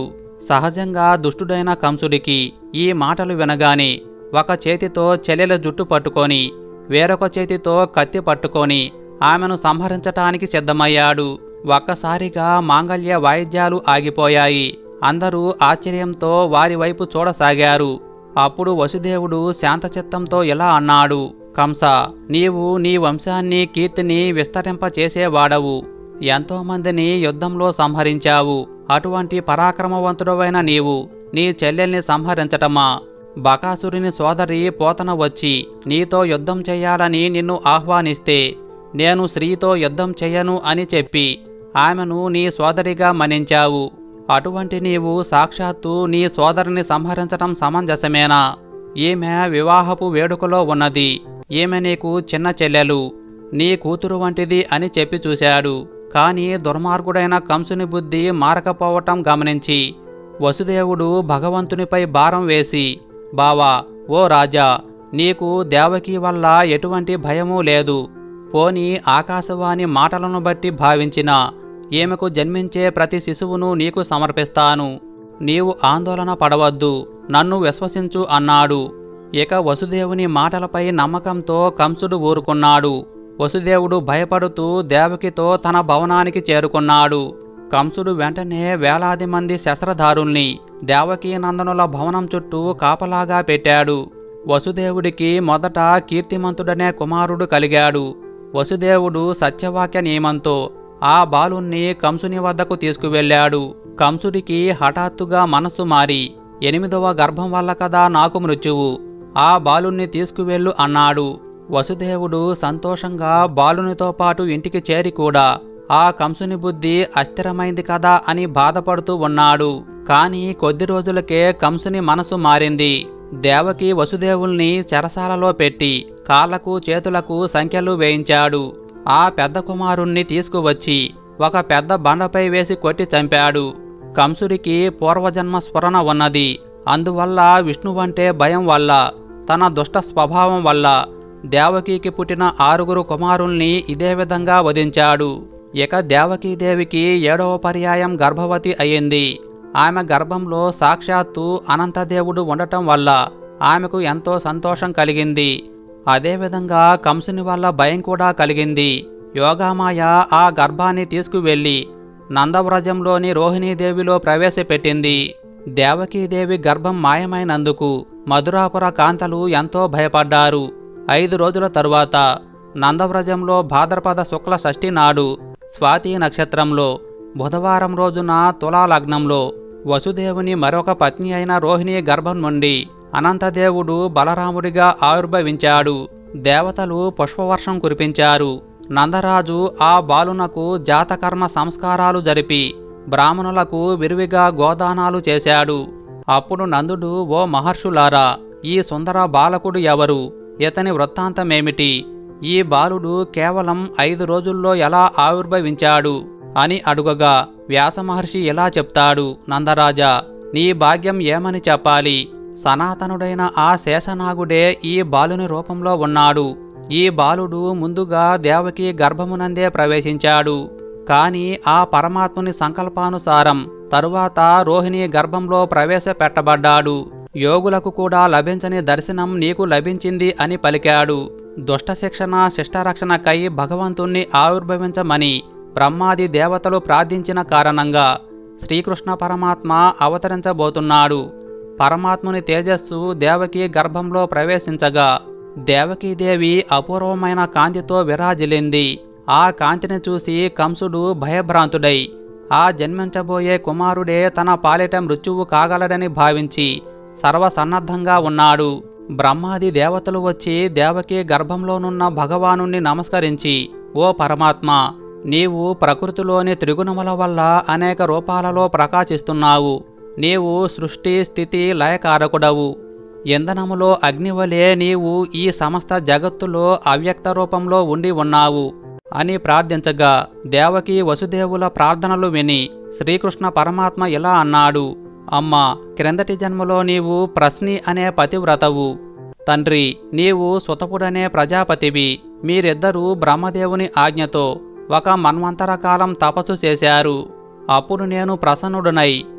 సహజంగా దుష్టుడైన కంసుడికి ఈ మాటలు వినగానే ఒక చేతితో చెల్లెల జుట్టు పట్టుకొని వేరొక చేతితో కత్తి పట్టుకొని ఆమెను సంహరించటానికి సిద్ధమయ్యాడు ఒక్కసారిగా మాంగళ్య వాయిద్యాలు ఆగిపోయాయి అందరూ ఆశ్చర్యంతో వారి వైపు చూడసాగారు అప్పుడు వసుదేవుడు శాంతచిత్తంతో ఇలా అన్నాడు కంస నీవు నీ వంశాన్ని కీర్తిని విస్తరింపచేసేవాడవు ఎంతోమందిని యుద్ధంలో సంహరించావు అటువంటి పరాక్రమవంతుడవైన నీవు నీ చెల్లెల్ని సంహరించటమా బకాసురుని సోదరి పోతన వచ్చి నీతో యుద్ధం చెయ్యాలని నిన్ను ఆహ్వానిస్తే నేను స్త్రీతో యుద్ధం చెయ్యను అని చెప్పి ఆమెను నీ సోదరిగా మన్నించావు అటువంటి నీవు సాక్షాత్తు నీ సోదరిని సంహరించటం సమంజసమేనా ఈమె వివాహపు వేడుకలో ఉన్నది ఈమె నీకు చిన్న చెల్లెలు నీ కూతురు వంటిది అని చెప్పి చూశాడు కాని దుర్మార్గుడైన కంసుని బుద్ధి మారకపోవటం గమనించి వసుదేవుడు భగవంతునిపై భారం వేసి బావా ఓ రాజా నీకు దేవకి వల్ల ఎటువంటి భయమూ లేదు పోని ఆకాశవాణి మాటలను బట్టి భావించిన ఈమెకు జన్మించే ప్రతి శిశువును నీకు సమర్పిస్తాను నీవు ఆందోళన పడవద్దు నన్ను విశ్వసించు అన్నాడు ఇక వసుదేవుని మాటలపై నమ్మకంతో కంసుడు ఊరుకున్నాడు వసుదేవుడు భయపడుతూ దేవకితో తన భవనానికి చేరుకున్నాడు కంసుడు వెంటనే వేలాది మంది శస్త్రధారుల్ని దేవకీ నందనుల భవనం చుట్టూ కాపలాగా పెట్టాడు వసుదేవుడికి మొదట కీర్తిమంతుడనే కుమారుడు కలిగాడు వసుదేవుడు సత్యవాక్య నియమంతో ఆ బాలుణ్ణి కంసుని వద్దకు తీసుకువెళ్ళాడు కంసుడికి హఠాత్తుగా మనస్సు మారి ఎనిమిదవ గర్భం వల్ల కదా నాకు మృత్యువు ఆ బాలుణ్ణి తీసుకువెళ్ళు అన్నాడు వసుదేవుడు సంతోషంగా బాలునితో పాటు ఇంటికి చేరి కూడా ఆ కంసుని బుద్ధి అస్థిరమైంది కదా అని బాధపడుతూ ఉన్నాడు కాని కొద్ది రోజులకే కంసుని మనసు మారింది దేవకి వసుదేవుల్ని చెరసాలలో పెట్టి కాళ్లకు చేతులకు సంఖ్యలు వేయించాడు ఆ పెద్ద కుమారుణ్ణి తీసుకువచ్చి ఒక పెద్ద బండపై వేసి కొట్టి చంపాడు కంసుడికి పూర్వజన్మ స్ఫురణ ఉన్నది అందువల్ల విష్ణువంటే భయం వల్ల తన దుష్ట స్వభావం వల్ల దేవకీకి పుట్టిన ఆరుగురు కుమారుల్ని ఇదే విధంగా వధించాడు ఇక దేవకీదేవికి ఏడవ పర్యాయం గర్భవతి అయ్యింది ఆమె గర్భంలో సాక్షాత్తు అనంతదేవుడు ఉండటం వల్ల ఆమెకు ఎంతో సంతోషం కలిగింది అదేవిధంగా కంసుని వల్ల భయం కూడా కలిగింది యోగామాయ ఆ గర్భాన్ని తీసుకువెళ్ళి నందవ్రజంలోని రోహిణీదేవిలో ప్రవేశపెట్టింది దేవకీదేవి గర్భం మాయమైనందుకు మధురాపుర కాంతలు ఎంతో భయపడ్డారు ఐదు రోజుల తరువాత నందవ్రజంలో భాద్రపద శుక్ల షష్ఠి నాడు స్వాతి నక్షత్రంలో బుధవారం రోజున తులా లగ్నంలో వసుదేవుని మరొక పత్ని అయిన రోహిణి గర్భం నుండి అనంతదేవుడు బలరాముడిగా ఆవిర్భవించాడు దేవతలు పుష్పవర్షం కురిపించారు నందరాజు ఆ బాలునకు జాతకర్మ సంస్కారాలు జరిపి బ్రాహ్మణులకు విరివిగా గోదానాలు చేశాడు అప్పుడు నందుడు ఓ మహర్షులారా ఈ సుందర బాలకుడు ఎవరు ఇతని వృత్తాంతమేమిటి ఈ బాలుడు కేవలం ఐదు రోజుల్లో ఎలా ఆవిర్భవించాడు అని అడుగగా వ్యాసమహర్షి ఇలా చెప్తాడు నందరాజా నీ భాగ్యం ఏమని చెప్పాలి సనాతనుడైన ఆ శేషనాగుడే ఈ బాలుని రూపంలో ఉన్నాడు ఈ బాలుడు ముందుగా దేవకి గర్భమునందే ప్రవేశించాడు కాని ఆ పరమాత్ముని సంకల్పానుసారం తరువాత రోహిణి గర్భంలో ప్రవేశపెట్టబడ్డాడు యోగులకు కూడా లభించని దర్శనం నీకు లభించింది అని పలికాడు దుష్ట శిక్షణ శిష్టరక్షణకై భగవంతుణ్ణి ఆవిర్భవించమని బ్రహ్మాది దేవతలు ప్రార్థించిన కారణంగా శ్రీకృష్ణ పరమాత్మ అవతరించబోతున్నాడు పరమాత్ముని తేజస్సు దేవకి గర్భంలో ప్రవేశించగా దేవకీదేవి అపూర్వమైన కాంతితో విరాజిల్లింది ఆ కాంతిని చూసి కంసుడు భయభ్రాంతుడై ఆ జన్మించబోయే కుమారుడే తన పాలిట మృత్యువు కాగలడని భావించి సర్వసన్నద్ధంగా ఉన్నాడు బ్రహ్మాది దేవతలు వచ్చి దేవకి గర్భంలోనున్న భగవానుణ్ణి నమస్కరించి ఓ పరమాత్మ నీవు ప్రకృతిలోని త్రిగుణముల వల్ల అనేక రూపాలలో ప్రకాశిస్తున్నావు నీవు సృష్టి స్థితి లయకారకుడవు ఇంధనములో అగ్నివలే నీవు ఈ సమస్త జగత్తులో అవ్యక్త రూపంలో ఉండి ఉన్నావు అని ప్రార్థించగా దేవకి వసుదేవుల ప్రార్థనలు విని శ్రీకృష్ణ పరమాత్మ ఇలా అన్నాడు అమ్మా క్రిందటి జన్మలో నీవు ప్రశ్ని అనే పతివ్రతవు తండ్రి నీవు సుతపుడనే ప్రజాపతివి మీరిద్దరూ బ్రహ్మదేవుని ఆజ్ఞతో ఒక మన్వంతర కాలం తపస్సు చేశారు అప్పుడు నేను ప్రసన్నుడనై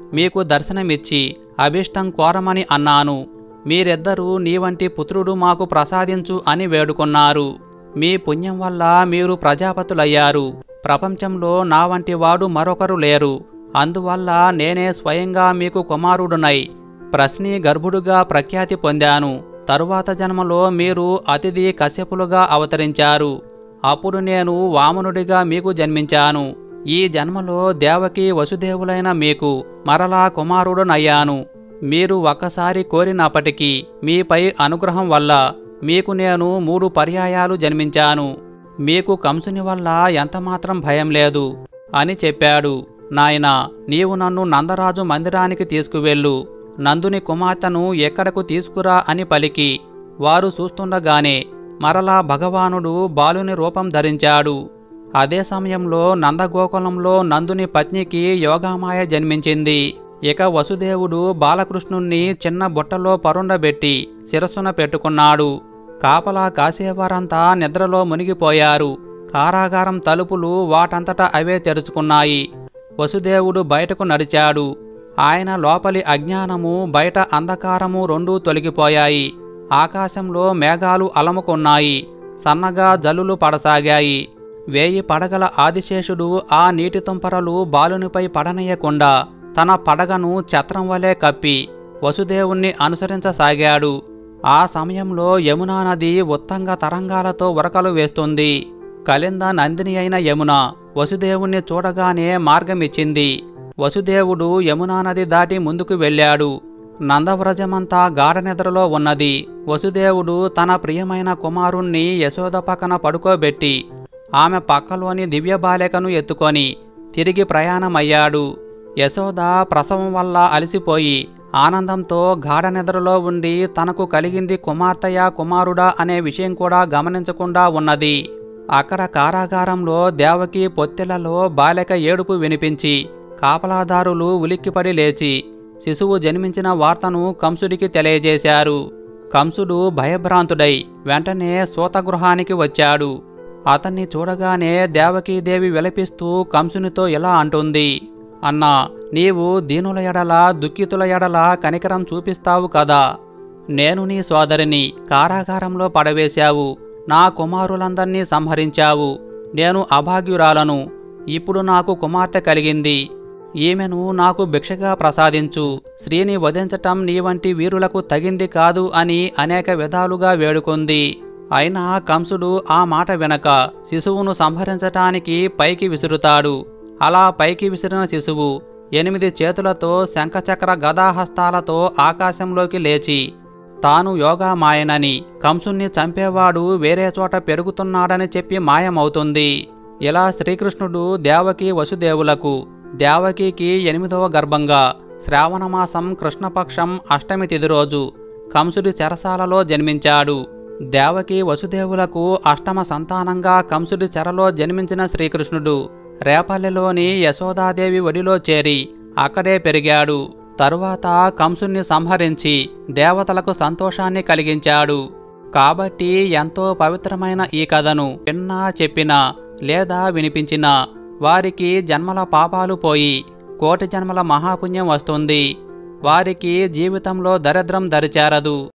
మీకు దర్శనమిచ్చి అభిష్టం కోరమని అన్నాను మీరిద్దరూ నీ వంటి పుత్రుడు మాకు ప్రసాదించు అని వేడుకున్నారు మీ పుణ్యం వల్ల మీరు ప్రజాపతులయ్యారు ప్రపంచంలో నా వంటి వాడు మరొకరు లేరు అందువల్ల నేనే స్వయంగా మీకు కుమారుడునై ప్రశ్ని గర్భుడుగా ప్రఖ్యాతి పొందాను తరువాత జన్మలో మీరు అతిథి కశ్యపులుగా అవతరించారు అప్పుడు నేను వామనుడిగా మీకు జన్మించాను ఈ జన్మలో దేవకి వసుదేవులైన మీకు మరలా కుమారుడునయ్యాను మీరు ఒక్కసారి కోరినప్పటికీ మీపై అనుగ్రహం వల్ల మీకు నేను మూడు పర్యాయాలు జన్మించాను మీకు కంసుని వల్ల ఎంతమాత్రం భయం లేదు అని చెప్పాడు నాయనా నీవు నన్ను నందరాజు మందిరానికి తీసుకువెళ్ళు నందుని కుమార్తెను ఎక్కడకు తీసుకురా అని పలికి వారు చూస్తుండగానే మరలా భగవానుడు బాలుని రూపం ధరించాడు అదే సమయంలో నందగోకులంలో నందుని పత్నికి యోగామాయ జన్మించింది ఇక వసుదేవుడు బాలకృష్ణుణ్ణి చిన్న బుట్టలో పరుండబెట్టి శిరస్సున పెట్టుకున్నాడు కాపలా కాసేవారంతా నిద్రలో మునిగిపోయారు కారాగారం తలుపులు వాటంతటా అవే తెరుచుకున్నాయి వసుదేవుడు బయటకు నడిచాడు ఆయన లోపలి అజ్ఞానము బయట అంధకారము రెండూ తొలగిపోయాయి ఆకాశంలో మేఘాలు అలముకున్నాయి సన్నగా జల్లులు పడసాగాయి వేయి పడగల ఆదిశేషుడు ఆ నీటి తుంపరలు బాలునిపై పడనీయకుండా తన పడగను ఛత్రం వలె కప్పి వసుదేవుణ్ణి అనుసరించసాగాడు ఆ సమయంలో యమునా నది ఉత్తంగ తరంగాలతో ఉరకలు వేస్తుంది కలింద నందిని అయిన యమున వసుదేవుణ్ణి చూడగానే మార్గమిచ్చింది వసుదేవుడు యమునా నది దాటి ముందుకు వెళ్ళాడు నందవ్రజమంతా గాఢనిద్రలో ఉన్నది వసుదేవుడు తన ప్రియమైన కుమారుణ్ణి యశోద పక్కన పడుకోబెట్టి ఆమె పక్కలోని దివ్య బాలికను ఎత్తుకొని తిరిగి ప్రయాణమయ్యాడు యశోద ప్రసవం వల్ల అలసిపోయి ఆనందంతో గాఢనిద్రలో ఉండి తనకు కలిగింది కుమార్తెయా కుమారుడా అనే విషయం కూడా గమనించకుండా ఉన్నది అక్కడ కారాగారంలో దేవకి పొత్తిళ్లలో బాలిక ఏడుపు వినిపించి కాపలాదారులు ఉలిక్కిపడి లేచి శిశువు జన్మించిన వార్తను కంసుడికి తెలియజేశారు కంసుడు భయభ్రాంతుడై వెంటనే సూతగృహానికి వచ్చాడు అతన్ని చూడగానే దేవకీదేవి విలపిస్తూ కంసునితో ఇలా అంటుంది అన్నా నీవు దీనుల ఎడల దుఃఖితుల ఎడల కనికరం చూపిస్తావు కదా నేను నీ సోదరిని కారాగారంలో పడవేశావు నా కుమారులందర్నీ సంహరించావు నేను అభాగ్యురాలను ఇప్పుడు నాకు కుమార్తె కలిగింది ఈమెను నాకు భిక్షగా ప్రసాదించు స్త్రీని వధించటం నీ వంటి వీరులకు తగింది కాదు అని అనేక విధాలుగా వేడుకుంది అయినా కంసుడు ఆ మాట వెనక శిశువును సంహరించటానికి పైకి విసురుతాడు అలా పైకి విసిరిన శిశువు ఎనిమిది చేతులతో శంఖచక్ర గదాహస్తాలతో ఆకాశంలోకి లేచి తాను యోగా మాయనని కంసుణ్ణి చంపేవాడు వేరే చోట పెరుగుతున్నాడని చెప్పి మాయమవుతుంది ఇలా శ్రీకృష్ణుడు దేవకి వసుదేవులకు దేవకికి ఎనిమిదవ గర్భంగా శ్రావణమాసం కృష్ణపక్షం అష్టమి తిథి రోజు కంసుడి చెరసాలలో జన్మించాడు దేవకి వసుదేవులకు అష్టమ సంతానంగా కంసుడి చెరలో జన్మించిన శ్రీకృష్ణుడు రేపల్లెలోని యశోదాదేవి ఒడిలో చేరి అక్కడే పెరిగాడు తరువాత కంసుని సంహరించి దేవతలకు సంతోషాన్ని కలిగించాడు కాబట్టి ఎంతో పవిత్రమైన ఈ కథను విన్నా చెప్పినా లేదా వినిపించినా వారికి జన్మల పాపాలు పోయి కోటి జన్మల మహాపుణ్యం వస్తుంది వారికి జీవితంలో దరిద్రం దరిచేరదు